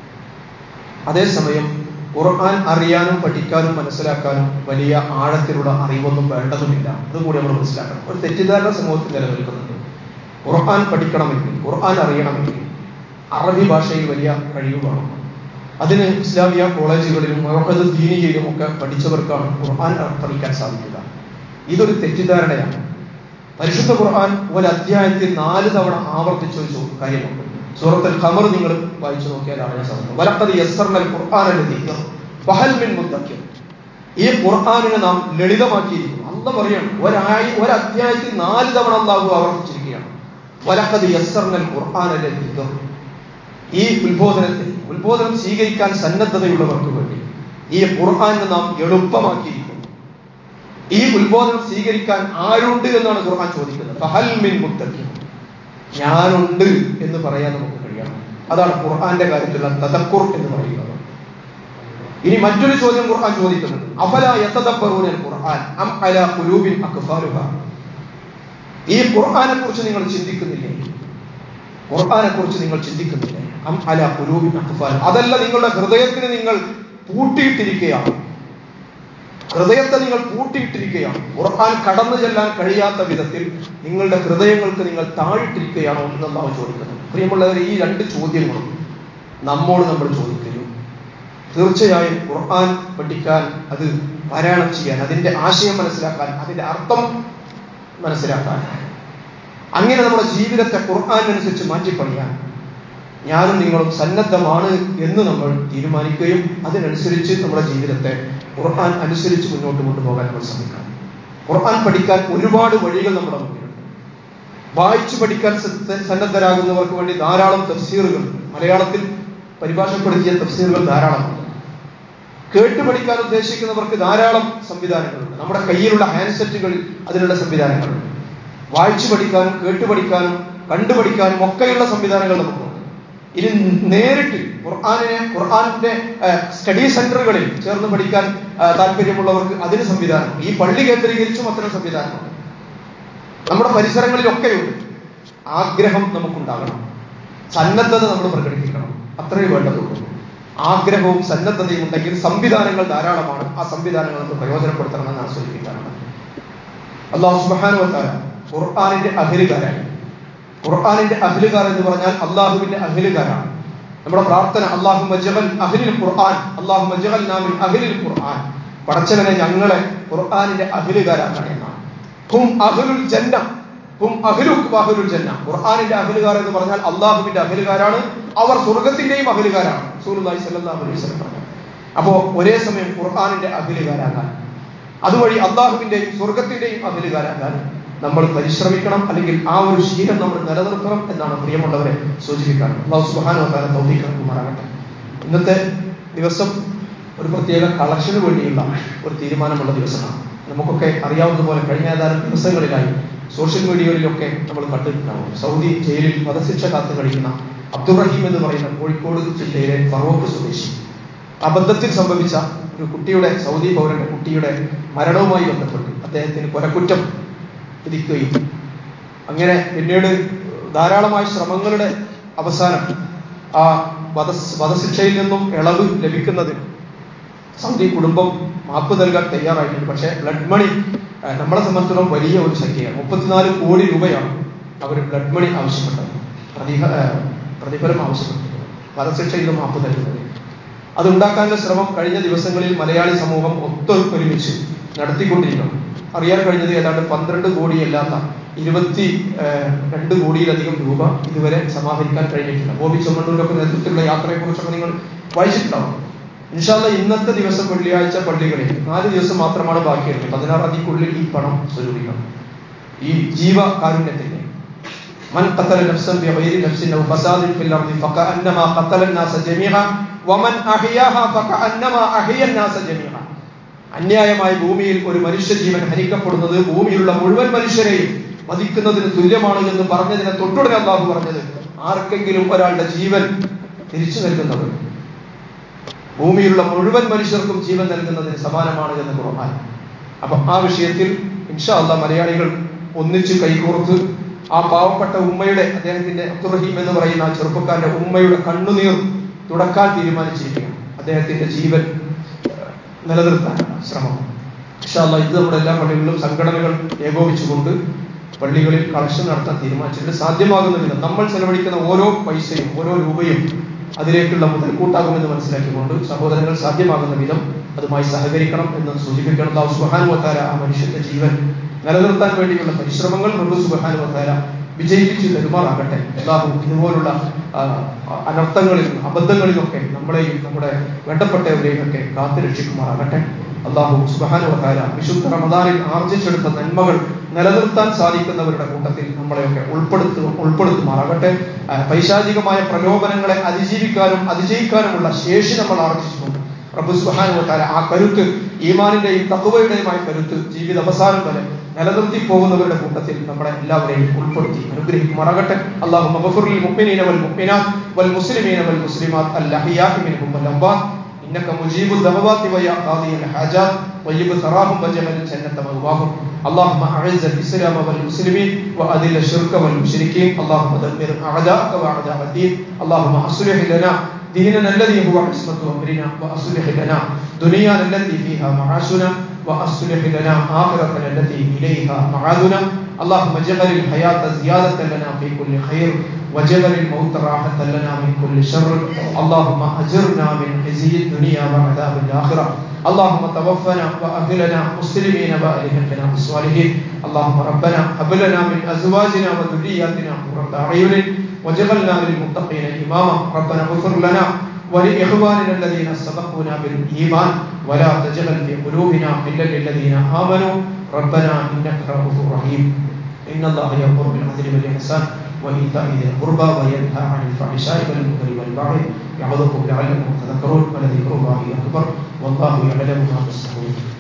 അതേസമയം ഖുർആൻ അറിയാനും പഠിക്കാനും മനസ്സിലാക്കാനും വലിയ ആഴത്തിലുള്ള അറിവൊന്നും വേണ്ടതുമില്ല അതുകൂടി നമ്മൾ മനസ്സിലാക്കണം ഒരു തെറ്റിദ്ധാരണ സമൂഹത്തിൽ നിലനിൽക്കുന്നുണ്ട് ഖുർആൻ പഠിക്കണമെങ്കിൽ ഖുർആൻ അറിയണമെങ്കിൽ അറബി ഭാഷയിൽ വലിയ കഴിവ് വേണം അതിന് ഇസ്ലാമിയ കോളേജുകളിലും മുഹമ്മദ് ദീനിയയിലും ഒക്കെ പഠിച്ചവർക്കാണ് ഖുർആൻ പഠിക്കാൻ സാധിക്കുക ഇതൊരു തെറ്റിദ്ധാരണയാണ് പരിശുദ്ധ ഖുർആൻ ഒരു അധ്യായത്തിൽ നാല് തവണ ആവർത്തിച്ച ഒരു കാര്യമുണ്ട് സൂറത്തുൽ ഖമർ നിങ്ങൾ വായിച്ചു നോക്കിയാൽ അറിയാൻ സാധിക്കും വലക്കത് യസ്സർനൽ ഖുർആൻ ഫഹൽ മിൻ മുദ്ദക്കിർ ഈ ഖുർആനിനെ നാം ലളിതമാക്കിയിരിക്കുന്നു അല്ല പറയാണ് ഒരായി ഒരു അധ്യായത്തിൽ നാല് തവണ അള്ളാഹു ആവർത്തിച്ചിരിക്കുകയാണ് വലക്കത് യസ്സർനൽ ഖുർആൻ ഈ ഉത്ബോധനത്തിൽ ഉത്ബോധനം സ്വീകരിക്കാൻ സന്നദ്ധതയുള്ളവർക്ക് വേണ്ടി ഈ ഖുർആനെ നാം എളുപ്പമാക്കിയിരിക്കുന്നു ഈ ഉത്ബോധനം സ്വീകരിക്കാൻ ആരുണ്ട് എന്നാണ് ഖുർആൻ ചോദിക്കുന്നത് ഫഹൽ മിൻ മുത്തഖി ഞാനുണ്ട് എന്ന് പറയാൻ നമുക്ക് കഴിയണം അതാണ് ഖുർആന്റെ കാര്യത്തിലുള്ള തദക്കുർ എന്ന് പറയുന്നത് ഇനി മറ്റൊരു ചോദ്യം ഖുർആൻ ചോദിക്കുന്നത് അഫല യതദബ്ബറൂന ഖുർആൻ അം അലാ ഖുലൂബിൻ അക്ഫാലുഹ ഈ ഖുർആനെ കുറിച്ച് നിങ്ങൾ ചിന്തിക്കുന്നില്ലേ ഖുർആനെ കുറിച്ച് നിങ്ങൾ ചിന്തിക്കുന്നില്ലേ അം അല ഖുലൂബിൻ അക്ഫാൽ അതല്ല നിങ്ങളുടെ ഹൃദയത്തിന് നിങ്ങൾ പൂട്ടിയിട്ടിരിക്കുകയാണ് ഹൃദയത്തെ നിങ്ങൾ പൂട്ടിയിട്ടിരിക്കുകയാണ് ഖുർആൻ കടന്നു ചെല്ലാൻ കഴിയാത്ത വിധത്തിൽ നിങ്ങളുടെ ഹൃദയങ്ങൾക്ക് നിങ്ങൾ താഴിട്ടിരിക്കുകയാണോ എന്നാണ് ചോദിക്കുന്നത് പ്രിയമുള്ളവർ ഈ രണ്ട് ചോദ്യങ്ങളും നമ്മോട് നമ്മൾ ചോദിക്കുന്നു തീർച്ചയായും ഖുർആൻ പഠിക്കാൻ അത് പാരായണം ചെയ്യാൻ അതിന്റെ ആശയം മനസ്സിലാക്കാൻ അതിന്റെ അർത്ഥം മനസ്സിലാക്കാൻ അങ്ങനെ നമ്മുടെ ജീവിതത്തെ ഖുർആാനനുസരിച്ച് മാറ്റിപ്പണിയാൻ ഞാനും നിങ്ങളും സന്നദ്ധമാണ് എന്ന് നമ്മൾ തീരുമാനിക്കുകയും അതിനനുസരിച്ച് നമ്മുടെ ജീവിതത്തെ ഖുർആൻ അനുസരിച്ച് മുന്നോട്ട് കൊണ്ടുപോകാൻ നമ്മൾ ശ്രമിക്കണം ഖുർആൻ പഠിക്കാൻ ഒരുപാട് വഴികൾ നമ്മുടെ മുന്നിലുണ്ട് വായിച്ചു പഠിക്കാൻ സന്നദ്ധരാകുന്നവർക്ക് വേണ്ടി ധാരാളം തഫ്സീറുകൾ മലയാളത്തിൽ പരിഭാഷപ്പെടുത്തിയ തഫ്സീറുകൾ ധാരാളമുണ്ട് കേട്ട് പഠിക്കാൻ ഉദ്ദേശിക്കുന്നവർക്ക് ധാരാളം സംവിധാനങ്ങളുണ്ട് നമ്മുടെ കയ്യിലുള്ള ഹാൻഡ്സെറ്റുകളിൽ അതിനുള്ള സംവിധാനങ്ങളുണ്ട് വായിച്ചു പഠിക്കാനും കേട്ടു പഠിക്കാനും കണ്ടു പഠിക്കാനും ഒക്കെയുള്ള സംവിധാനങ്ങൾ നമുക്കുണ്ട് ഇനി നേരിട്ട് ഖുർആാനിനെ ഖുർആാനിന്റെ സ്റ്റഡി സെന്ററുകളിൽ ചേർന്ന് പഠിക്കാൻ താല്പര്യമുള്ളവർക്ക് അതിന് സംവിധാനം ഈ പള്ളി കേന്ദ്രീകരിച്ചും അത്തരം സംവിധാനമുണ്ട് നമ്മുടെ പരിസരങ്ങളിലൊക്കെയുണ്ട് ആഗ്രഹം നമുക്കുണ്ടാകണം സന്നദ്ധത നമ്മൾ പ്രകടിപ്പിക്കണം അത്രയേ വേണ്ടതുള്ളൂ ആഗ്രഹവും സന്നദ്ധതയും ഉണ്ടെങ്കിൽ സംവിധാനങ്ങൾ ധാരാളമാണ് ആ സംവിധാനങ്ങൾ നമ്മൾ പ്രയോജനപ്പെടുത്തണമെന്നാണ് സൂചിപ്പിക്കാറുള്ളത് അള്ളാഹു സുബാനുവത്താല ഖുർആാനിന്റെ അഹിലുകാരായി ഖുർആാനിന്റെ അഹിലുകാർ എന്ന് പറഞ്ഞാൽ അള്ളാഹുവിന്റെ അഹിലുകാരാണ് നമ്മുടെ പ്രാർത്ഥന അള്ളാഹു മജഹൽ അഹിലിൽ ഖുർആൻ അള്ളാഹു മജഹൽ നാമിൽ അഹിലിൽ ഖുർആൻ പടച്ചവനെ ഞങ്ങളെ ഖുർആാനിന്റെ അഹിലുകാരാക്കണം എന്നാണ് ഹും അഹുലുൽ ജന്ന ഹും അഹ്ലുക് വഅഹ്ലുൽ ജന്ന ഖുർആനിന്റെ അഹ്ലുകാർ എന്ന് പറഞ്ഞാൽ അള്ളാഹുവിന്റെ അഹ്ലുകാരാണ് അവർ സ്വർഗത്തിന്റെയും അഹ്ലുകാരാണ് റസൂലുള്ളാഹി സ്വല്ലല്ലാഹു അലൈഹി വസല്ലം പറഞ്ഞു അപ്പോ ഒരേ സമയം ഖുർആനിന്റെ അഹ്ലുകാരാകാൻ അതുവഴി അള്ളാഹുവിന്റെയും സ്വർഗത്തിന്റെയും അഹ്ലുകാരാകാൻ നമ്മൾ പരിശ്രമിക്കണം അല്ലെങ്കിൽ ആ ഒരു ശീലം നമ്മൾ നിലനിർത്തണം എന്നാണ് പ്രിയമുള്ളവരെ സൂചിപ്പിക്കാൻ അള്ളാഹു സുബ്ഹാനഹു വ തആല തൗഫീഖ് നൽകുമാറാകട്ടെ ഇന്നത്തെ ദിവസം ഒരു പ്രത്യേക കളക്ഷന് വേണ്ടിയുള്ള ഒരു തീരുമാനമുള്ള ദിവസമാണ് നമുക്കൊക്കെ അറിയാവുന്നതുപോലെ കഴിഞ്ഞ ഏതാനും ദിവസങ്ങളിലായി സോഷ്യൽ മീഡിയകളിലൊക്കെ നമ്മൾ കണ്ടിട്ടുണ്ടാവും സൗദി ജയിലിൽ വധശിക്ഷ കാത്തു കഴിക്കുന്ന അബ്ദുറഹീം എന്ന് പറയുന്ന കോഴിക്കോട് ജില്ലയിലെ ഫറോക്ക് സ്വദേശി അബദ്ധത്തിൽ സംഭവിച്ച ഒരു കുട്ടിയുടെ സൗദി പൗരന്റെ കുട്ടിയുടെ മരണവുമായി ബന്ധപ്പെട്ട് അദ്ദേഹത്തിന് കൊലക്കുറ്റം വിധിക്കുകയും അങ്ങനെ പിന്നീട് ധാരാളമായ ശ്രമങ്ങളുടെ അവസാനം ആ വധ വധശിക്ഷയിൽ നിന്നും ഇളവ് ലഭിക്കുന്നതിന് സൗദി കുടുംബം മാപ്പ് നൽകാൻ തയ്യാറായിട്ടുണ്ട് പക്ഷേ ബ്ലഡ് മണി നമ്മളെ സംബന്ധിച്ചിടത്തോളം വലിയ ഒരു സംഖ്യയാണ് മുപ്പത്തിനാല് കോടി രൂപയാണ് അവർ ബ്ലഡ് മണി ആവശ്യപ്പെട്ടത് പ്രതിഹ പ്രതിഫലം ആവശ്യപ്പെട്ടിട്ടുണ്ട് വധശിക്ഷയിൽ മാപ്പ് തരുന്നത് അതുണ്ടാക്കാനുള്ള ശ്രമം കഴിഞ്ഞ ദിവസങ്ങളിൽ മലയാളി സമൂഹം ഒത്തൊരുമിച്ച് നടത്തിക്കൊണ്ടിരിക്കണം അറിയാൻ കഴിഞ്ഞത് ഏതാണ്ട് പന്ത്രണ്ട് കോടിയല്ലാത്ത ഇരുപത്തി രണ്ട് കോടിയിലധികം രൂപ ഇതുവരെ സമാഹരിക്കാൻ കഴിഞ്ഞിട്ടില്ല ബോബി ചെമ്മണ്ണൂരൊക്കെ നേതൃത്വത്തിലുള്ള യാത്രയെക്കുറിച്ചൊക്കെ നിങ്ങൾ വായിച്ചിട്ടുണ്ടാവും ഇൻഷാല്ല ഇന്നത്തെ ദിവസം വെള്ളിയാഴ്ച പള്ളികളിൽ നാല് ദിവസം മാത്രമാണ് ബാക്കിയുള്ളത് പതിനാറാം തീയതിക്കുള്ളിൽ ഈ പണം സ്വരൂപിക്കണം ഈ ജീവകാരുണ്യത്തിന്റെ من قتل نفسا بغير نفس او فساد في الارض فكانما قتل الناس جميعا ومن احياها فكانما احيا الناس جميعا അന്യായമായി ഭൂമിയിൽ ഒരു മനുഷ്യജീവൻ ഹനിക്കപ്പെടുന്നത് ഭൂമിയിലുള്ള മുഴുവൻ മനുഷ്യരെയും വധിക്കുന്നതിന് തുല്യമാണ് എന്ന് പറഞ്ഞതിനെ തൊട്ടുടനെ അള്ളാഹു പറഞ്ഞത് ആർക്കെങ്കിലും ഒരാളുടെ ജീവൻ തിരിച്ചു നൽകുന്നത് ഭൂമിയിലുള്ള മുഴുവൻ മനുഷ്യർക്കും ജീവൻ നൽകുന്നതിന് സമാനമാണ് എന്ന് ഖുർആൻ അപ്പൊ ആ വിഷയത്തിൽ ഇൻഷാ അള്ളാഹ് മലയാളികൾ ഒന്നിച്ച് കൈകോർത്ത് ആ പാവപ്പെട്ട ഉമ്മയുടെ അദ്ദേഹത്തിന്റെ അബ്ദുറഹീം എന്ന് പറയുന്ന ആ ചെറുപ്പക്കാരന്റെ ഉമ്മയുടെ കണ്ണുനീർ തുടക്കാൻ തീരുമാനിച്ചിരിക്കുകയാണ് അദ്ദേഹത്തിന്റെ ജീവൻ നിലനിർത്താൻ ശ്രമം ഇൻഷാല്ല ഇത് നമ്മുടെ എല്ലാ പള്ളികളിലും സംഘടനകൾ ഏകോപിച്ചുകൊണ്ട് പള്ളികളിൽ കളക്ഷൻ നടത്താൻ തീരുമാനിച്ചിട്ടുണ്ട് സാധ്യമാകുന്ന വിധം നമ്മൾ ചെലവഴിക്കുന്ന ഓരോ പൈസയും ഓരോ രൂപയും അതിലേക്കുള്ള മുതൽക്കൂട്ടാകുമെന്ന് മനസ്സിലാക്കിക്കൊണ്ട് സഹോദരങ്ങൾ സാധ്യമാകുന്ന വിധം അതുമായി സഹകരിക്കണം എന്ന് സൂചിപ്പിക്കണം അള്ളാഹു സുബാനുവത്താര ആ മനുഷ്യന്റെ ജീവൻ നിലനിർത്താൻ വേണ്ടിയുള്ള പരിശ്രമങ്ങൾ പ്രഭു സുബാനുവത്താര വിജയിപ്പിച്ച് പെരുമാറാകട്ടെ അള്ളാഹു ഇതുപോലുള്ള അനർത്ഥങ്ങളിലും അബദ്ധങ്ങളിലൊക്കെ നമ്മളെയും നമ്മുടെ വേണ്ടപ്പെട്ടവരെയും ഒക്കെ കാത്തു രക്ഷിക്കുമാറാകട്ടെ അള്ളാഹു സുബാനുവത്താര വിശുദ്ധ റമദാനിൽ ആർജിച്ചെടുത്ത നന്മകൾ നിലനിർത്താൻ സാധിക്കുന്നവരുടെ കൂട്ടത്തിൽ നമ്മളെയൊക്കെ ഉൾപ്പെടുത്തു ഉൾപ്പെടുത്തുമാറാകട്ടെ പൈശാചികമായ പ്രലോഭനങ്ങളെ അതിജീവിക്കാനും അതിജയിക്കാനുമുള്ള ശേഷി നമ്മൾ ആർജിച്ചിട്ടുണ്ട് പ്രഭു സുഹാനുവത്താല ആ കരുത്ത് ഈമാനിന്റെയും തക്കുവയുടെയുമായ കരുത്ത് ജീവിത അവസാനം വരെ നിലനിർത്തി പോകുന്നവരുടെ കൂട്ടത്തിൽ നമ്മളെ എല്ലാവരെയും ഉൾപ്പെടുത്തി അനുഗ്രഹിക്കുമാറാകട്ടെ അള്ളാഹു മഗഫുറിൽ മുഅ്മിനീന വൽ മുഅ്മിനാത്ത് വൽ മുസ്ലിമീന വൽ മുസ്ലിമാത്ത് അൽ അഹ്യാഇ മിൻഹും വൽ അംവാത്ത് إنك مجيب الدعوات ويا قاضي الحاجات طيب ثراهم وجعل الجنة مأواهم اللهم أعز الإسلام والمسلمين وأذل الشرك والمشركين اللهم دمر أعداءك وأعداء الدين اللهم أصلح لنا ديننا الذي هو عصمة أمرنا وأصلح لنا دنيانا التي فيها معاشنا وأصلح لنا آخرتنا التي إليها معادنا اللهم اجعل الحياة زيادة لنا في كل خير وجعل الموت راحة لنا من كل شر اللهم أجرنا من خزي الدنيا وعذاب الآخرة اللهم توفنا وأهلنا مسلمين وألهمنا بالصالحين اللهم ربنا هب لنا من أزواجنا وذرياتنا قرة أعين وجعلنا للمتقين إماما ربنا اغفر لنا ولإخواننا الذين سبقونا بالإيمان ولا تجعل في قلوبنا إلا للذين آمنوا ربنا إنك رؤوف رحيم إن الله يأمر بالعدل والإحسان وإيتاء ذي القربى وينهى عن الفحشاء والمنكر والبغي يعظكم لعلكم تذكرون ولذكر الله أكبر والله يعلم ما تصنعون